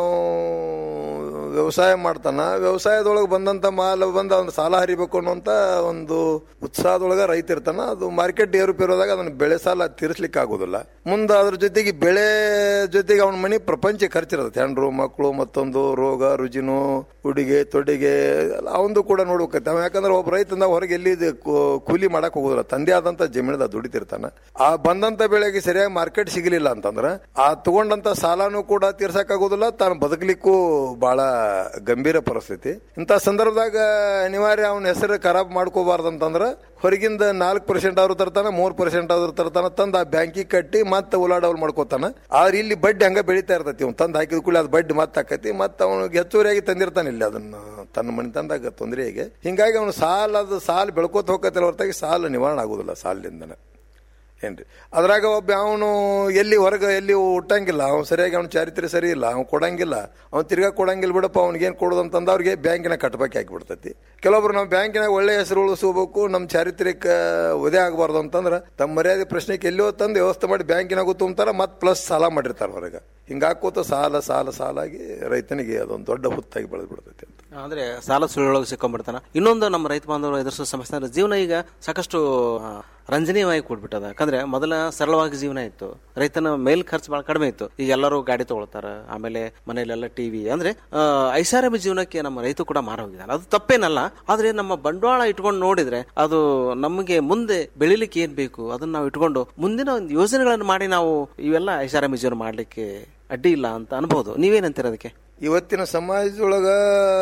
ವ್ಯವಸಾಯ ಮಾಡ್ತಾನ ವ್ಯವಸಾಯದೊಳಗೆ ಬಂದಂತ ಮಾಲ್ ಬಂದು ಅವ್ನು ಸಾಲ ಹರಿಬೇಕು ಅನ್ನೋಂತ ಒಂದು ಉತ್ಸಾಹದೊಳಗೆ ರೈತ ಇರ್ತಾನ ಅದು ಮಾರ್ಕೆಟ್ ಏರುಪೇರು ಹೋದಾಗ ಅದನ್ನ ಬೆಳೆ ಸಾಲ ತೀರಿಸ್ಲಿಕ್ಕೆ ಆಗೋದಿಲ್ಲ ಮುಂದೆ ಅದ್ರ ಜೊತೆಗೆ ಬೆಳೆ ಜೊತೆಗೆ ಅವನ ಮನೆ ಪ್ರಪಂಚ ಖರ್ಚಿರುತ್ತೆ ಹೆಂಡ್ರು ಮಕ್ಕಳು ಮತ್ತೊಂದು ರೋಗ ರುಜಿನು ಉಡುಗೆ ತೊಡಿಗೆ ಅವಂದು ಕೂಡ ನೋಡ್ಬೇಕೈತೆ ಅವ ಯಾಕಂದ್ರೆ ಒಬ್ಬ ರೈತಂದ ಹೊರಗೆ ಎಲ್ಲಿ ಇದು ಕೂ- ಕೂಲಿ ಮಾಡಕ್ ಹೋಗೋದಿಲ್ಲ ತಂದೆ ಆದಂತ ಜಮೀನದ ದುಡಿತಿರ್ತಾನ ಆ ಬಂದಂತ ಬೆಳೆಗೆ ಸರಿಯಾಗಿ ಮಾರ್ಕೆಟ್ ಸಿಗಲಿಲ್ಲ ಅಂತಂದ್ರೆ ಆ ತಗೊಂಡಂತ ಸಾಲನೂ ಕೂಡ ತೀರ್ಸಕ್ ಆಗೋದಿಲ್ಲ ತಾನು ಬದುಕಲಿಕ್ಕೂ ಬಹಳ ಗಂಭೀರ ಪರಿಸ್ಥಿತಿ ಇಂಥ ಸಂದರ್ಭದಾಗ ಅನಿವಾರ್ಯ ಅವನ ಹೆಸರು ಖರಾಬ್ ಮಾಡ್ಕೋಬಾರ್ದಂತಂದ್ರ ಹೊರಗಿಂದ ನಾಲ್ಕು ಪರ್ಸೆಂಟ್ ಆದ್ರೂ ತರ್ತಾನ ಮೂರ್ ಪರ್ಸೆಂಟ್ ಆದ್ರೂ ತರ್ತಾನ ತಂದು ಆ ಬ್ಯಾಂಕಿಗೆ ಕಟ್ಟಿ ಮತ್ತೆ ಉಲಾಡವಲ್ ಮಾಡ್ಕೋತಾನ ಆದ್ರೆ ಇಲ್ಲಿ ಬಡ್ಡಿ ಹಂಗ ಬೆಳೀತಾ ಇರ್ತೈತಿ ಅವ್ನು ತಂದು ಹಾಕಿದ ಕೂಡಲೇ ಅದು ಬಡ್ಡಿ ಮತ್ತೆ ಹಾಕೈತಿ ಮತ್ತೆ ಅವನಿಗೆ ಹೆಚ್ಚುವರಿಯಾಗಿ ತಂದಿರ್ತಾನೆ ಇಲ್ಲಿ ಅದನ್ನ ತನ್ನ ಮನೆ ತಂದಾಗ ತೊಂದರೆಗೆ ಹಿಂಗಾಗಿ ಅವನು ಸಾಲದ ಸಾಲ ಬೆಳ್ಕೋತ ಹೋಗತ್ತಿಲ್ಲ ಹೊರತಾಗಿ ಸಾಲ ನಿವಾರಣೆ ಆಗುದಿಲ್ಲ ಸಾಲದಿಂದನೇ ಏನ್ರಿ ಅದ್ರಾಗ ಒಬ್ಬ ಅವನು ಎಲ್ಲಿ ಹೊರಗೆ ಎಲ್ಲಿ ಹುಟ್ಟಂಗಿಲ್ಲ ಅವ್ನು ಸರಿಯಾಗಿ ಅವ್ನ ಚಾರಿತ್ರ್ಯ ಸರಿ ಇಲ್ಲ ಅವ್ನು ಕೊಡಂಗಿಲ್ಲ ಅವ್ನು ತಿರ್ಗಾ ಕೊಡಂಗಿಲ್ಲ ಬಿಡಪ್ಪ ಅವ್ನಿಗೇನು ಕೊಡೋದು ಅಂತಂದ ಅವ್ರಿಗೆ ಬ್ಯಾಂಕಿನ ಕಟ್ಬೇಕು ಹಾಕಿಬಿಡ್ತೈತಿ ಕೆಲವೊಬ್ರು ನಾವು ಬ್ಯಾಂಕಿನಾಗ ಒಳ್ಳೆ ಹೆಸರು ಉಳಿಸ್ಕೋಬೇಕು ನಮ್ಮ ಚಾರಿತ್ರ್ಯಕ್ಕೆ ಒದೇ ಆಗಬಾರ್ದು ಅಂತಂದ್ರೆ ತಮ್ಮ ಮರ್ಯಾದೆ ಪ್ರಶ್ನೆಗೆ ಎಲ್ಲಿಯೋ ತಂದು ವ್ಯವಸ್ಥೆ ಮಾಡಿ ಬ್ಯಾಂಕಿನಾಗೂ ತುಂಬ್ತಾರ ಮತ್ತೆ ಪ್ಲಸ್ ಸಾಲ ಮಾಡಿರ್ತಾರೆ ಹೊರಗೆ ಹಿಂಗಾಕೋತ ಸಾಲ ಸಾಲ ಸಾಲಾಗಿ ರೈತನಿಗೆ ಅದೊಂದು ದೊಡ್ಡ ಹುತ್ತಾಗಿ ಬೆಳೆದು ಬಿಡ್ತೈತಿ ಅಂತ ಅಂದ್ರೆ ಸಾಲ ಸುಳ್ಳೊಳಗೆ ಸಿಕ್ಕೊಂಡ್ಬಿಡ್ತಾನ ಇನ್ನೊಂದು ನಮ್ಮ ರೈತ ಬಾಂಧವರು ಎದುರಿಸೋ ಸಮಸ್ಯೆ ಅಂದ್ರೆ ಜೀವನ ಈಗ ಸಾಕಷ್ಟು ಆ, ರಂಜನೀಯವಾಗಿ ಕೂಡ್ಬಿಟ್ಟದ ಯಾಕಂದ್ರೆ ಮೊದಲ ಸರಳವಾಗಿ ಜೀವನ ಇತ್ತು ರೈತನ ಮೇಲ್ ಖರ್ಚು ಬಹಳ ಕಡಿಮೆ ಇತ್ತು ಈಗ ಎಲ್ಲರೂ ಗಾಡಿ ತಗೊಳ್ತಾರ ಆಮೇಲೆ ಮನೆಯಲ್ಲೆಲ್ಲ ಟಿವಿ ಅಂದ್ರೆ ಆ, ಐಷಾರಾಮಿ ಜೀವನಕ್ಕೆ ನಮ್ಮ ರೈತ ಕೂಡ ಮಾರ ಹೋಗಿದ್ದಾನೆ ಅದು ತಪ್ಪೇನಲ್ಲ ಆದ್ರೆ ನಮ್ಮ ಬಂಡವಾಳ ಇಟ್ಕೊಂಡು ನೋಡಿದ್ರೆ ಅದು ನಮಗೆ ಮುಂದೆ ಬೆಳಿಲಿಕ್ಕೆ ಏನ್ ಬೇಕು ಅದನ್ನ ನಾವು ಇಟ್ಕೊಂಡು ಮುಂದಿನ ಒಂದು ಯೋಜನೆಗಳನ್ನು ಮಾಡಿ ನಾವು ಇವೆಲ್ಲ ಐಷಾರಾಮಿ ಜೀವನ ಮಾಡ್ಲಿಕ್ಕೆ ಅಡ್ಡಿ ಇಲ್ಲ ಅಂತ ಅನ್ಬೋದು ನೀವೇನಂತೀರ ಅದಕ್ಕೆ ಇವತ್ತಿನ ಸಮಾಜದೊಳಗ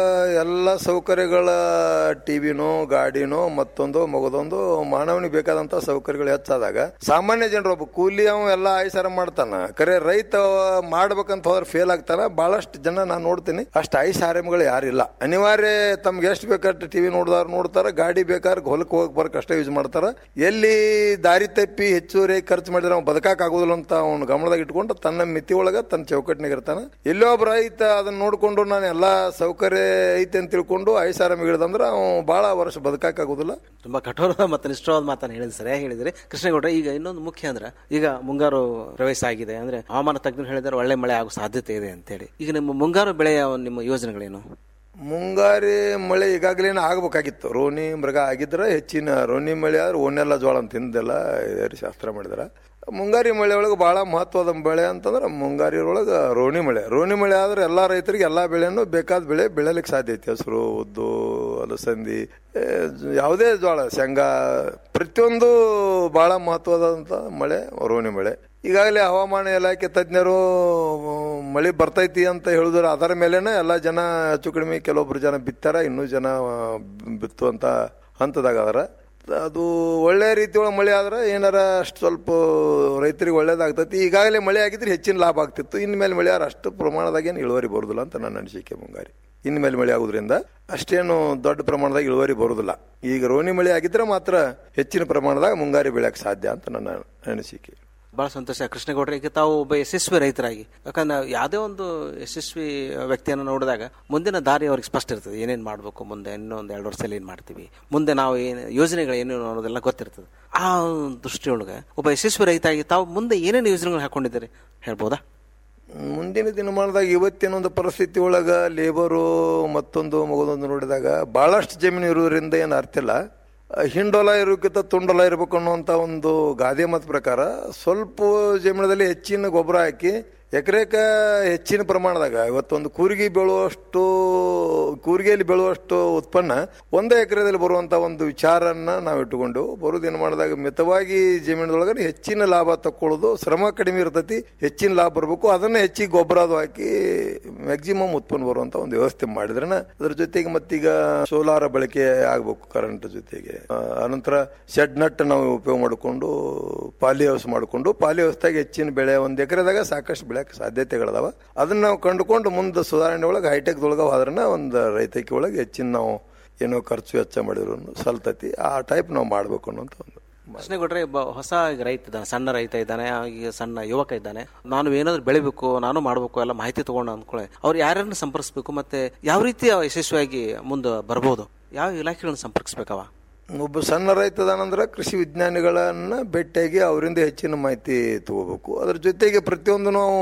ಎಲ್ಲ ಸೌಕರ್ಯಗಳ ಟಿವಿನೋ ಗಾಡಿನೋ ಮತ್ತೊಂದು ಮಗದೊಂದು ಮಾನವನಿಗೆ ಬೇಕಾದಂತ ಸೌಕರ್ಯಗಳು ಹೆಚ್ಚಾದಾಗ ಸಾಮಾನ್ಯ ಜನರು ಒಬ್ಬ ಕೂಲಿ ಅವ ಎಲ್ಲ ಆಯ್ಸಾರ ಮಾಡ್ತಾನ ಕರೆ ರೈತ ಮಾಡ್ಬೇಕಂತ ಹೋದ್ರೆ ಫೇಲ್ ಆಗ್ತಾನ ಬಹಳಷ್ಟು ಜನ ನಾನು ನೋಡ್ತೀನಿ ಅಷ್ಟು ಐಸಾರ್ಯಗಳು ಯಾರಿಲ್ಲ ಅನಿವಾರ್ಯ ತಮ್ಗೆ ಎಷ್ಟು ಬೇಕಾದ್ರೆ ಟಿವಿ ನೋಡಿದವ್ರು ನೋಡ್ತಾರ ಗಾಡಿ ಬೇಕಾದ್ರೆ ಹೊಲಕ್ಕೆ ಹೋಗಿ ಬರಕ್ ಅಷ್ಟೇ ಯೂಸ್ ಮಾಡ್ತಾರ ಎಲ್ಲಿ ದಾರಿ ತಪ್ಪಿ ಹೆಚ್ಚುವರಿ ಖರ್ಚು ಮಾಡಿದ್ರೆ ಅವ್ನು ಬದುಕಾಕ್ ಆಗೋದಿಲ್ಲ ಅಂತ ಅವ್ನು ಗಮನದಾಗ ಇಟ್ಕೊಂಡು ತನ್ನ ಮಿತಿ ಒಳಗ ತನ್ನ ಚೌಕಟ್ಟಿನಾಗ ಇರ್ತಾನ ಎಲ್ಲೋ ಒಬ್ಬ ರೈತ ಅದ ಅದನ್ನ ನೋಡಿಕೊಂಡು ನಾನು ಎಲ್ಲ ಸೌಕರ್ಯ ಐತೆ ಅಂತ ತಿಳ್ಕೊಂಡು ಐಸಾರಾಮಿಗೆ ಹಿಡ್ದಂದ್ರೆ ಅವ್ನು ಭಾಳ ವರ್ಷ ಬದುಕಾಕಾಗೋದಿಲ್ಲ ತುಂಬಾ ಕಠೋರ ಮತ್ತು ನಿಷ್ಠವಾದ ಮಾತನ್ನು ಹೇಳಿದ್ರೆ ಸರಿಯಾಗಿ ಹೇಳಿದ್ರಿ ಕೃಷ್ಣೇಗೌಡ್ರೆ ಈಗ ಇನ್ನೊಂದು ಮುಖ್ಯ ಅಂದ್ರೆ ಈಗ ಮುಂಗಾರು ಪ್ರವೇಶ ಆಗಿದೆ ಅಂದ್ರೆ ಹವಾಮಾನ ತಜ್ಞರು ಹೇಳಿದರೆ ಒಳ್ಳೆ ಮಳೆ ಆಗೋ ಸಾಧ್ಯತೆ ಇದೆ ಅಂತೇಳಿ ಈಗ ನಿಮ್ಮ ಮುಂಗಾರು ಬೆಳೆಯ ನಿಮ್ಮ ಯೋಜನೆಗಳೇನು ಮುಂಗಾರಿ ಮಳೆ ಈಗಾಗಲೇ ಆಗ್ಬೇಕಾಗಿತ್ತು ರೋಣಿ ಮೃಗ ಆಗಿದ್ರೆ ಹೆಚ್ಚಿನ ರೋಣಿ ಮಳೆ ಆದ್ರೆ ಓನೆಲ್ಲ ಜೋಳ ಅಂತ ತಿಂದೆಲ್ಲ ಇದೇ ಶಾಸ್ತ್ರ ಮಾಡಿದಾರೆ ಮುಂಗಾರಿ ಮಳೆ ಒಳಗೆ ಭಾಳ ಮಹತ್ವದ ಬೆಳೆ ಅಂತಂದ್ರೆ ಮುಂಗಾರಿ ಒಳಗೆ ರೋಣಿ ಮಳೆ ರೋಣಿ ಮಳೆ ಆದ್ರೆ ಎಲ್ಲ ರೈತರಿಗೆ ಎಲ್ಲ ಬೆಳೆನೂ ಬೇಕಾದ ಬೆಳೆ ಬೆಳೆಯಲಿಕ್ಕೆ ಸಾಧ್ಯ ಐತಿ ಹಸಿರು ಉದ್ದು ಅಲಸಂದಿ ಏ, ಯಾವುದೇ ಜೋಳ ಶೇಂಗಾ ಪ್ರತಿಯೊಂದು ಭಾಳ ಮಹತ್ವದಂತ ಮಳೆ ರೋಣಿ ಮಳೆ ಈಗಾಗಲೇ ಹವಾಮಾನ ಇಲಾಖೆ ತಜ್ಞರು ಮಳೆ ಬರ್ತೈತಿ ಅಂತ ಹೇಳಿದ್ರೆ ಅದರ ಮೇಲೇನೆ ಎಲ್ಲ ಜನ ಹೆಚ್ಚು ಕಡಿಮೆ ಕೆಲವೊಬ್ರು ಜನ ಬಿತ್ತಾರ ಇನ್ನೂ ಜನ ಆ, ಬಿತ್ತುವಂತ ಹಂತದಾಗ ಅದಾರ ಅದು ಒಳ್ಳೆ ರೀತಿ ಒಳಗೆ ಮಳೆ ಆದ್ರೆ ಏನಾರ ಅಷ್ಟು ಸ್ವಲ್ಪ ರೈತರಿಗೆ ಒಳ್ಳೇದಾಗ್ತೈತಿ ಈಗಾಗಲೇ ಮಳೆ ಆಗಿದ್ರೆ ಹೆಚ್ಚಿನ ಲಾಭ ಆಗ್ತಿತ್ತು ಇನ್ಮೇಲೆ ಮಳೆ ಆದ್ರೆ ಅಷ್ಟು ಪ್ರಮಾಣದಾಗ ಏನು ಇಳುವರಿ ಬರೋದಿಲ್ಲ ಅಂತ ನನ್ನ ಅನಿಸಿಕೆ ಮುಂಗಾರಿ ಇನ್ಮೇಲೆ ಮಳೆ ಆಗೋದ್ರಿಂದ ಅಷ್ಟೇನು ದೊಡ್ಡ ಪ್ರಮಾಣದಾಗ ಇಳುವರಿ ಬರೋದಿಲ್ಲ ಈಗ ರೋಣಿ ಮಳೆ ಆಗಿದ್ರೆ ಮಾತ್ರ ಹೆಚ್ಚಿನ ಪ್ರಮಾಣದಾಗ ಮುಂಗಾರಿ ಬೆಳೆಯಕ್ಕೆ ಸಾಧ್ಯ ಅಂತ ನನ್ನ ಅನಿಸಿಕೆ ಬಹಳ ಸಂತೋಷ ಕೃಷ್ಣೇಗೌಡ್ರೆ ಈಗ ತಾವು ಒಬ್ಬ ಯಶಸ್ವಿ ರೈತರಾಗಿ ಯಾಕಂದ್ರೆ ನಾವು ಯಾವುದೇ ಒಂದು ಯಶಸ್ವಿ ವ್ಯಕ್ತಿಯನ್ನು ನೋಡಿದಾಗ ಮುಂದಿನ ದಾರಿ ಅವ್ರಿಗೆ ಸ್ಪಷ್ಟ ಇರ್ತದೆ ಏನೇನು ಮಾಡಬೇಕು ಮುಂದೆ ಇನ್ನೊಂದು ಎರಡು ವರ್ಷದಲ್ಲಿ ಏನು ಮಾಡ್ತೀವಿ ಮುಂದೆ ನಾವು ಏನು ಯೋಜನೆಗಳು ಏನೇನು ಅನ್ನೋದೆಲ್ಲ ಗೊತ್ತಿರ್ತದೆ ಆ ದೃಷ್ಟಿಯೊಳಗೆ ಒಬ್ಬ ಯಶಸ್ವಿ ರೈತ ಆಗಿ ತಾವು ಮುಂದೆ ಏನೇನು ಯೋಜನೆಗಳು ಹಾಕೊಂಡಿದ್ದೀರಿ ಹೇಳ್ಬೋದಾ ಮುಂದಿನ ದಿನಮಾನದಾಗ ಇವತ್ತಿನ ಒಂದು ಪರಿಸ್ಥಿತಿ ಒಳಗ ಲೇಬರು ಮತ್ತೊಂದು ಮಗದೊಂದು ನೋಡಿದಾಗ ಬಹಳಷ್ಟು ಜಮೀನು ಇರೋದ್ರಿಂದ ಏನು ಅರ್ಥ ಇಲ್ಲ ಹಿಂಡೊಲ ಇರೋಕ್ಕಿಂತ ತುಂಡೊಲ ಇರಬೇಕು ಅನ್ನುವಂಥ ಒಂದು ಗಾದೆ ಮತ ಪ್ರಕಾರ ಸ್ವಲ್ಪ ಜಮೀನದಲ್ಲಿ ಹೆಚ್ಚಿನ ಗೊಬ್ಬರ ಹಾಕಿ ಎಕರೆಕ ಹೆಚ್ಚಿನ ಪ್ರಮಾಣದಾಗ ಇವತ್ತೊಂದು ಕೂರಿಗೆ ಬೀಳುವಷ್ಟು ಕೂರಿಗೆಯಲ್ಲಿ ಬೀಳುವಷ್ಟು ಉತ್ಪನ್ನ ಒಂದೇ ಎಕರೆದಲ್ಲಿ ಬರುವಂತ ಒಂದು ವಿಚಾರನ್ನ ನಾವು ಇಟ್ಟುಕೊಂಡು ಬರೋ ದಿನ ಮಾಡಿದಾಗ ಮಿತವಾಗಿ ಜಮೀನದೊಳಗೆ ಹೆಚ್ಚಿನ ಲಾಭ ತಕ್ಕೊಳ್ಳೋದು ಶ್ರಮ ಕಡಿಮೆ ಇರ್ತೈತಿ ಹೆಚ್ಚಿನ ಲಾಭ ಬರಬೇಕು ಅದನ್ನ ಹೆಚ್ಚಿಗೆ ಗೊಬ್ಬರ ಅದು ಹಾಕಿ ಮ್ಯಾಕ್ಸಿಮಮ್ ಉತ್ಪನ್ನ ಬರುವಂತ ಒಂದು ವ್ಯವಸ್ಥೆ ಮಾಡಿದ್ರನ ಅದ್ರ ಜೊತೆಗೆ ಮತ್ತೀಗ ಸೋಲಾರ ಬಳಕೆ ಆಗ್ಬೇಕು ಕರೆಂಟ್ ಜೊತೆಗೆ ಆ, ಅನಂತರ ಶೆಡ್ ನಟ್ ನಾವು ಉಪಯೋಗ ಮಾಡಿಕೊಂಡು ಪಾಲಿ ಹೌಸ್ ಮಾಡಿಕೊಂಡು ಪಾಲಿ ಹೌಸ್ದಾಗ ಹೆಚ್ಚಿನ ಬೆಳೆ ಒಂದ್ ಎಕರೆದಾಗ ಸಾಕಷ್ಟು ಬೆಳೆಯಕ್ಕೆ ಸಾಧ್ಯತೆಗಳದಾವ ಅದನ್ನ ನಾವು ಕಂಡುಕೊಂಡು ಮುಂದೆ ಸುಧಾರಣೆ ಒಳಗೆ ಹೈಟೆಕ್ ಒಳಗೆ ಹೋದ್ರನ ಒಂದು ರೈತಕಿ ಒಳಗೆ ಹೆಚ್ಚಿನ ನಾವು ಏನೋ ಖರ್ಚು ವೆಚ್ಚ ಮಾಡಿದ್ರು ಸಲ್ತತಿ ಆ ಟೈಪ್ ನಾವು ಮಾಡ್ಬೇಕು ಅನ್ನೋಂಥ ಒಂದು ಕೃಷ್ಣೇಗೌಡ್ರೆ ಒಬ್ಬ ಹೊಸ ಈಗ ರೈತ ಇದ್ದಾನೆ ಸಣ್ಣ ರೈತ ಇದ್ದಾನೆ ಈಗ ಸಣ್ಣ ಯುವಕ ಇದ್ದಾನೆ ನಾನು ಏನಾದ್ರು ಬೆಳಿಬೇಕು ನಾನು ಮಾಡಬೇಕು ಎಲ್ಲ ಮಾಹಿತಿ ತಗೊಂಡು ಅಂದ್ಕೊಳ್ಳಿ ಅವ್ರು ಯಾರ್ಯಾರನ್ನ ಸಂಪರ್ಕಿಸ್ಬೇಕು ಮತ್ತೆ ಯಾವ ರೀತಿ ಅವ ಯಶಸ್ವಿಯಾಗಿ ಮುಂದೆ ಬರ್ಬೋದು ಯಾವ ಇಲಾಖೆಗಳನ್ನ ಸಂಪರ್ಕಿಸ್ಬೇಕವ ಒಬ್ಬ ಸಣ್ಣ ರೈತ ಅದಾನಂದ್ರೆ ಕೃಷಿ ವಿಜ್ಞಾನಿಗಳನ್ನ ಭೇಟಿಯಾಗಿ ಅವರಿಂದ ಹೆಚ್ಚಿನ ಮಾಹಿತಿ ತಗೋಬೇಕು ಅದ್ರ ಜೊತೆಗೆ ಪ್ರತಿಯೊಂದು ನಾವು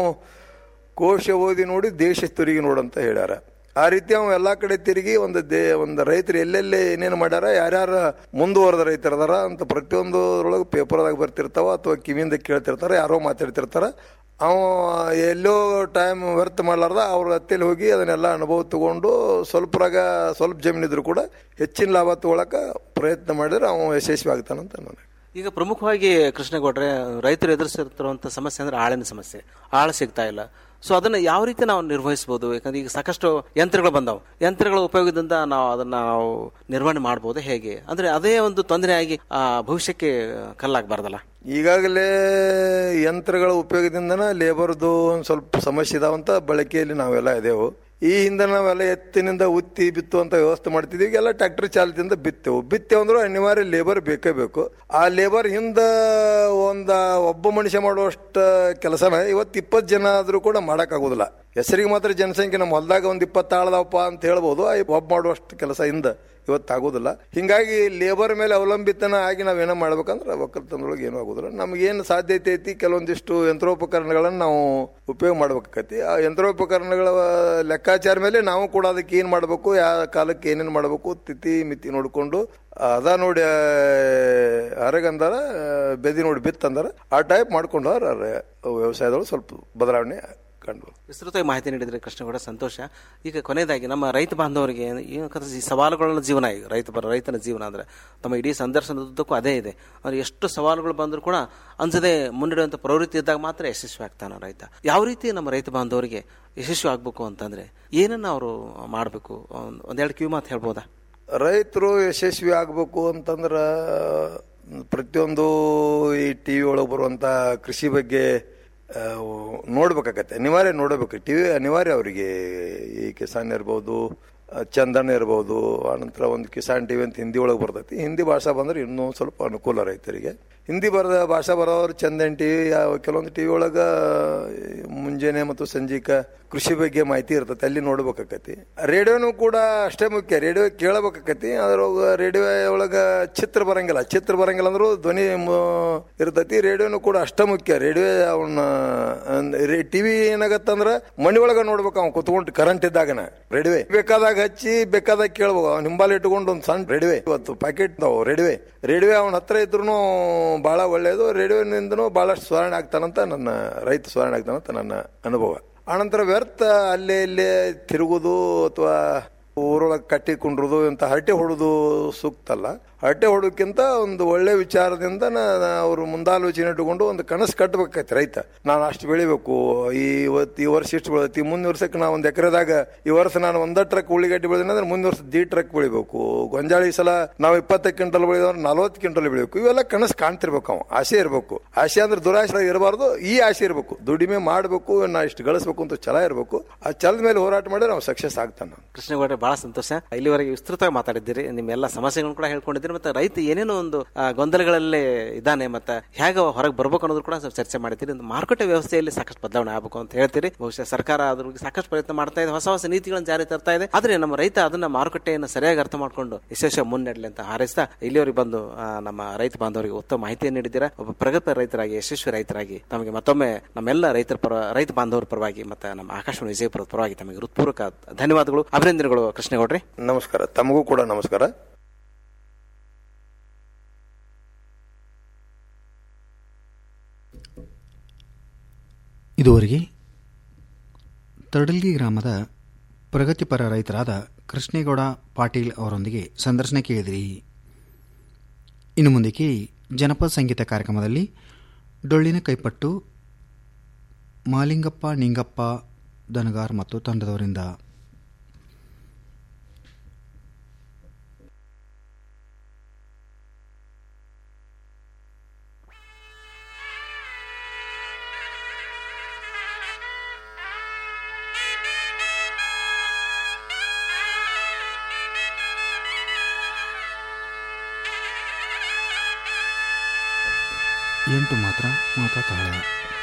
ಕೋಶ ಓದಿ ನೋಡಿ ದೇಶ ತಿರುಗಿ ನೋಡಂತ ಹೇಳ್ಯಾರ ಆ ರೀತಿ ಅವ ಎಲ್ಲಾ ಕಡೆ ತಿರುಗಿ ಒಂದು ದೇ ಒಂದು ರೈತರು ಎಲ್ಲೆಲ್ಲಿ ಏನೇನು ಮಾಡ್ಯಾರ ಯಾರ್ಯಾರ ಮುಂದುವರೆದ ರೈತರು ಅದಾರ ಅಂತ ಪ್ರತಿಯೊಂದು ಅದ್ರೊಳಗೆ ಪೇಪರ್ದಾಗ ಬರ್ತಿರ್ತಾವ ಅಥವಾ ಕಿವಿಯಿಂದ ಕೇಳ್ತಿರ್ತಾರ ಯಾರೋ ಮಾತಾಡ್ತಿರ್ತಾರ ಅವ ಎಲ್ಲೋ ಟೈಮ್ ವ್ಯರ್ಥ ಮಾಡ್ಲಾರ್ದ ಅವ್ರ ಹತ್ತಿಯಲ್ಲಿ ಹೋಗಿ ಅದನ್ನೆಲ್ಲ ಅನುಭವ ತಗೊಂಡು ಸ್ವಲ್ಪರಾಗ ಸ್ವಲ್ಪ ಜಮೀನಿದ್ರು ಕೂಡ ಹೆಚ್ಚಿನ ಲಾಭ ತಗೊಳಕ ಪ್ರಯತ್ನ ಮಾಡಿದ್ರೆ ಅವ ಯಶಸ್ವಿ ಆಗ್ತಾನಂತ ನಾನು ಈಗ ಪ್ರಮುಖವಾಗಿ ಕೃಷ್ಣೇಗೌಡ್ರೆ ರೈತರು ಎದುರಿಸಿರುವಂತ ಸಮಸ್ಯೆ ಅಂದ್ರೆ ಆಳಿನ ಸಮಸ್ಯೆ ಆಳ ಸಿಗ್ತಾ ಇಲ್ಲ ಸೊ ಅದನ್ನ ಯಾವ ರೀತಿ ನಾವು ನಿರ್ವಹಿಸಬಹುದು ಯಾಕಂದ್ರೆ ಈಗ ಸಾಕಷ್ಟು ಯಂತ್ರಗಳು ಬಂದಾವು ಯಂತ್ರಗಳ ಉಪಯೋಗದಿಂದ ನಾವು ಅದನ್ನ ನಾವು ನಿರ್ವಹಣೆ ಮಾಡಬಹುದು ಹೇಗೆ ಅಂದ್ರೆ ಅದೇ ಒಂದು ತೊಂದರೆ ಆಗಿ ಆ, ಭವಿಷ್ಯಕ್ಕೆ ಕಲ್ಲಾಗಬಾರ್ದಲ್ಲ ಈಗಾಗಲೇ ಯಂತ್ರಗಳ ಉಪಯೋಗದಿಂದನ ಲೇಬರ್ದು ಒಂದು ಸ್ವಲ್ಪ ಸಮಸ್ಯೆ ಇದಾವಂತ ಬಳಕೆಯಲ್ಲಿ ನಾವೆಲ್ಲ ಇದೇವು ಈ ಹಿಂದೆ ನಾವೆಲ್ಲ ಎತ್ತಿನಿಂದ ಉತ್ತಿ ಬಿತ್ತುವಂತ ವ್ಯವಸ್ಥೆ ಮಾಡ್ತಿದ್ವಿ ಈಗೆಲ್ಲ ಟ್ರ್ಯಾಕ್ಟರ್ ಚಾಲದಿಂದ ಬಿತ್ತೇವು ಬಿತ್ತೇವು ಅಂದ್ರೆ ಅನಿವಾರ್ಯ ಲೇಬರ್ ಬೇಕೇ ಬೇಕು ಆ ಲೇಬರ್ ಹಿಂದ ಒಂದ ಒಬ್ಬ ಮನುಷ್ಯ ಮಾಡುವಷ್ಟ ಕೆಲಸನ ಇವತ್ತು ಇಪ್ಪತ್ತು ಜನ ಆದ್ರೂ ಕೂಡ ಮಾಡಕ್ ಆಗುದಿಲ್ಲ ಹೆಸರಿಗೆ ಮಾತ್ರ ಜನಸಂಖ್ಯೆ ನಮ್ಮ ಹೊಲದಾಗ ಒಂದ್ ಇಪ್ಪತ್ತು ಆಳದವಪ್ಪ ಅಂತ ಹೇಳ್ಬೋದು ಆ ಒಬ್ಬ ಮಾಡುವಷ್ಟು ಕೆಲಸ ಹಿಂದ ಇವತ್ತು ಆಗೋದಿಲ್ಲ ಹಿಂಗಾಗಿ ಲೇಬರ್ ಮೇಲೆ ಅವಲಂಬಿತನ ಆಗಿ ನಾವೇನೋ ಮಾಡ್ಬೇಕಂದ್ರೆ ಒಕ್ಕಲ್ತನದೊಳಗೆ ಏನೂ ಆಗೋದಿಲ್ಲ ನಮಗೇನು ಸಾಧ್ಯತೆ ಐತಿ ಕೆಲವೊಂದಿಷ್ಟು ಯಂತ್ರೋಪಕರಣಗಳನ್ನು ನಾವು ಉಪಯೋಗ ಮಾಡ್ಬೇಕಾಕತಿ ಆ ಯಂತ್ರೋಪಕರಣಗಳ ಲೆಕ್ಕಾಚಾರ ಮೇಲೆ ನಾವು ಕೂಡ ಅದಕ್ಕೆ ಏನು ಮಾಡಬೇಕು ಯಾವ ಕಾಲಕ್ಕೆ ಏನೇನು ಮಾಡಬೇಕು ತಿಥಿ ಮಿತಿ ನೋಡಿಕೊಂಡು ಅದ ನೋಡಿ ಹರಗಂದಾರ ಬೆದಿ ನೋಡಿ ಬಿತ್ತಂದಾರ ಆ ಟೈಪ್ ಮಾಡ್ಕೊಂಡು ವ್ಯವಸಾಯದೊಳಗೆ ಸ್ವಲ್ಪ ಬದಲಾವಣೆ ಕಂಡು ವಿಸ್ತೃತವಾಗಿ ಮಾಹಿತಿ ನೀಡಿದ್ರೆ ಕೃಷ್ಣಗೌಡ ಸಂತೋಷ ಈಗ ಕೊನೆಯದಾಗಿ ನಮ್ಮ ರೈತ ಬಾಂಧವರಿಗೆ ಏನಕ್ಕಂದ್ರೆ ಈ ಸವಾಲುಗಳ ಜೀವನ ಈಗ ರೈತ ಬರ ರೈತನ ಜೀವನ ಅಂದ್ರೆ ತಮ್ಮ ಇಡೀ ಸಂದರ್ಶನದುದ್ದಕ್ಕೂ ಅದೇ ಇದೆ ಅವ್ರು ಎಷ್ಟು ಸವಾಲುಗಳು ಬಂದರೂ ಕೂಡ ಅಂಜದೆ ಮುನ್ನಡೆಯುವಂಥ ಪ್ರವೃತ್ತಿ ಇದ್ದಾಗ ಮಾತ್ರ ಯಶಸ್ವಿ ಆಗ್ತಾನೆ ರೈತ ಯಾವ ರೀತಿ ನಮ್ಮ ರೈತ ಬಾಂಧವರಿಗೆ ಯಶಸ್ವಿ ಆಗ್ಬೇಕು ಅಂತಂದ್ರೆ ಏನನ್ನ ಅವರು ಮಾಡಬೇಕು ಒಂದೆರಡು ಕಿವಿ ಮಾತು ಹೇಳ್ಬೋದಾ ರೈತರು ಯಶಸ್ವಿ ಆಗಬೇಕು ಅಂತಂದ್ರೆ ಪ್ರತಿಯೊಂದು ಈ ಟಿ ವಿ ಒಳಗೆ ಬರುವಂಥ ಕೃಷಿ ಬಗ್ಗೆ ಆ, ನೋಡ್ಬೇಕಾಗತ್ತೆ ಅನಿವಾರ್ಯ ನೋಡಬೇಕು ಟಿ ವಿ ಅನಿವಾರ್ಯ ಅವರಿಗೆ ಈ ಕಿಸಾನ್ ಇರ್ಬೋದು ಆ, ಚಂದನ್ ಇರ್ಬೋದು ಆನಂತರ ಒಂದು ಕಿಸಾನ್ ಟಿವಿ ಅಂತ ಹಿಂದಿ ಒಳಗೆ ಬರ್ತೈತಿ ಹಿಂದಿ ಭಾಷಾ ಬಂದ್ರೆ ಇನ್ನೂ ಸ್ವಲ್ಪ ಅನುಕೂಲ ರೈತರಿಗೆ ಹಿಂದಿ ಬರದ ಭಾಷಾ ಬರೋರು ಚಂದನ್ ಟಿವಿ ಕೆಲವೊಂದು ಟಿವಿ ಒಳಗ ಮುಂಜಾನೆ ಮತ್ತು ಸಂಜೀಕ ಕೃಷಿ ಬಗ್ಗೆ ಮಾಹಿತಿ ಇರ್ತೈತಿ ಅಲ್ಲಿ ನೋಡ್ಬೇಕಾಕತಿ ರೇಡಿಯೋನು ಕೂಡ ಅಷ್ಟೇ ಮುಖ್ಯ ರೇಡಿಯೋ ಕೇಳಬೇಕಾಕತಿ ಅದ್ರೊಳಗ ರೇಡಿಯೋ ಒಳಗ ಚಿತ್ರ ಬರಂಗಿಲ್ಲ ಚಿತ್ರ ಬರಂಗಿಲ್ಲ ಅಂದ್ರೂ ಧ್ವನಿ ಮ- ಇರ್ತೈತಿ ರೇಡಿಯೋನು ಕೂಡ ಅಷ್ಟ ಮುಖ್ಯ ರೇಡಿಯೋ ಅವನ್ನ ಟಿವಿ ಏನಾಗತ್ತಂದ್ರ ಮನಿ ಒಳಗ ನೋಡ್ಬೇಕು ಅವ್ನು ಕುತ್ಕೊಂಡು ಕರೆಂಟ್ ಇದ್ದಾಗನ ರೇಡಿಯೋ ಬೇಕಾದಾಗ ಹಚ್ಚಿ ಬೇಕಾದಾಗ ಕೇಳ್ಬೇಕು ಅವ್ನು ಹಿಂಬಾಲ ಇಟ್ಕೊಂಡು ಒಂದು ಸಣ್ಣ ರೇಡಿಯೋ ಇವತ್ತು ಪ್ಯಾಕೆಟ್ ರೇಡಿಯೋ ರೇಡಿಯೋ ಅವನ ಹತ್ರ ಇದ್ರು ಬಹಳ ಒಳ್ಳೆಯದು ರೇಡಿಯೋನಿಂದನೂ ಬಹಳಷ್ಟು ಸುಧಾರಣೆ ಆಗ್ತಾನಂತ ನನ್ನ ರೈತ ಸುಧಾರಣೆ ಆಗ್ತಾನಂತ ನನ್ನ ಅನುಭವ ಆನಂತರ ವ್ಯರ್ಥ ಅಲ್ಲೇ ಇಲ್ಲೇ ತಿರುಗುದು ಅಥವಾ ಊರೊಳಗೆ ಕಟ್ಟಿ ಕುಂಡ್ರುದು ಇಂಥ ಹರಟೆ ಹೊಡೋದು ಸೂಕ್ತ ಅಲ್ಲ ಹರಟೆ ಹೊಡೋಕ್ಕಿಂತ ಒಂದು ಒಳ್ಳೆ ವಿಚಾರದಿಂದ ಅವರು ಮುಂದಾಲೋಚನೆ ಇಟ್ಟುಕೊಂಡು ಒಂದು ಕನಸು ಕಟ್ಟಬೇಕಾಯ್ತು ರೈತ ನಾನು ಅಷ್ಟು ಬೆಳಿಬೇಕು ಈ ಇವತ್ತು ಈ ವರ್ಷ ಇಷ್ಟು ಬೆಳೆದೈತಿ ಮುಂದಿನ ವರ್ಷಕ್ಕೆ ನಾ ಒಂದು ಎಕರೆದಾಗ ಈ ವರ್ಷ ನಾನು ಒಂದ ಟ್ರಕ್ ಉಳ್ಳಿಗಡ್ಡಿ ಬೆಳೆದಿನ ಅಂದ್ರೆ ಮುಂದಿನ ವರ್ಷ ದಿ ಟ್ರಕ್ ಬೆಳಿಬೇಕು ಗೊಂಜಾಳ ಈ ಸಲ ನಾವು ಇಪ್ಪತ್ತೈದು ಕ್ವಿಂಟಲ್ ಬೆಳೆದವ್ರು ನಲ್ವತ್ತು ಕ್ವಿಂಟಲ್ ಬೆಳಿಬೇಕು ಇವೆಲ್ಲ ಕನಸು ಕಾಣ್ತಿರ್ಬೇಕು ಅವ ಆಸೆ ಇರಬೇಕು ಆಸೆ ಅಂದ್ರೆ ದುರಾಸೆ ಇರಬಾರ್ದು ಈ ಆಸೆ ಇರಬೇಕು ದುಡಿಮೆ ಮಾಡಬೇಕು ನಾ ಇಷ್ಟು ಗಳಿಸ್ಬೇಕು ಅಂತ ಛಲ ಇರಬೇಕು ಆ ಛಲದ ಮೇಲೆ ಹೋರಾಟ ಮಾಡಿದ್ರೆ ನಾವು ಸಕ್ಸಸ್ ಆಗ್ತಾನೆ ಕೃಷ್ಣಗೌಡ್ರೆ ಬಹಳ ಸಂತೋಷ ಇಲ್ಲಿವರೆಗೆ ವಿಸ್ತೃತವಾಗಿ ಮಾತಾಡಿದ್ದೀರಿ ನಿಮ್ಮ ಎಲ್ಲ ಸಮಸ್ಯೆಗಳನ್ನು ಕೂಡ ಹೇಳ್ಕೊಂಡಿದ್ದೀರಿ ಮತ್ತೆ ರೈತ ಏನೇನೋ ಒಂದು ಆ, ಗೊಂದಲಗಳಲ್ಲಿ ಇದ್ದಾನೆ ಮತ್ತೆ ಹೇಗೆ ಹೊರಗೆ ಬರ್ಬೇಕು ಅನ್ನೋದು ಕೂಡ ಸ್ವಲ್ಪ ಚರ್ಚೆ ಮಾಡಿದ್ದೀರಿ ಒಂದು ಮಾರುಕಟ್ಟೆ ವ್ಯವಸ್ಥೆಯಲ್ಲಿ ಸಾಕಷ್ಟು ಬದಲಾವಣೆ ಆಗಬೇಕು ಅಂತ ಹೇಳ್ತೀರಿ ಬಹುಶಃ ಸರ್ಕಾರ ಅದ್ರ ಬಗ್ಗೆ ಸಾಕಷ್ಟು ಪ್ರಯತ್ನ ಮಾಡ್ತಾ ಇದೆ ಹೊಸ ಹೊಸ ನೀತಿಗಳನ್ನು ಜಾರಿ ತರ್ತಾ ಇದೆ ಆದ್ರೆ ನಮ್ಮ ರೈತ ಅದನ್ನ ಮಾರುಕಟ್ಟೆಯನ್ನು ಸರಿಯಾಗಿ ಅರ್ಥ ಮಾಡ್ಕೊಂಡು ಯಶಸ್ವಿ ಮುನ್ನಡೆಲಿ ಅಂತ ಹಾರೈಸ್ತಾ ಇಲ್ಲಿವರೆಗೆ ಬಂದು ಆ, ನಮ್ಮ ರೈತ ಬಾಂಧವರಿಗೆ ಉತ್ತಮ ಮಾಹಿತಿಯನ್ನು ನೀಡಿದ್ದೀರಾ ಒಬ್ಬ ಪ್ರಗತಿ ರೈತರಾಗಿ ಯಶಸ್ವಿ ರೈತರಾಗಿ ತಮಗೆ ಮತ್ತೊಮ್ಮೆ ನಮ್ಮೆಲ್ಲ ರೈತರ ಪರ ರೈತ ಬಾಂಧವರ ಪರವಾಗಿ ಮತ್ತೆ ನಮ್ಮ ಆಕಾಶವಾಣಿ ವಿಜಯಪುರದ ಪರವಾಗಿ ತಮಗೆ ಹೃತ್ಪೂರ್ವಕ ಧನ್ಯವಾದಗಳು ಅಭಿನಂದನೆಗಳು ಕೃಷ್ಣಗೌಡ್ರಿ ನಮಸ್ಕಾರ ತಮಗೂ ಕೂಡ ನಮಸ್ಕಾರ ಇದುವರೆಗೆ ತಡಲ್ಗಿ ಗ್ರಾಮದ ಪ್ರಗತಿಪರ ರೈತರಾದ ಕೃಷ್ಣೇಗೌಡ ಪಾಟೀಲ್ ಅವರೊಂದಿಗೆ ಸಂದರ್ಶನ ಕೇಳಿದಿರಿ ಇನ್ನು ಮುಂದೆ ಕೇಳಿ ಜನಪದ ಸಂಗೀತ ಕಾರ್ಯಕ್ರಮದಲ್ಲಿ ಡೊಳ್ಳಿನ ಕೈಪಟ್ಟು ಮಾಲಿಂಗಪ್ಪ ನಿಂಗಪ್ಪ ದನಗಾರ್ ಮತ್ತು ತಂಡದವರಿಂದ ಎಂಟು ಮಾತ್ರ ಮಾತಾ ತಾಳ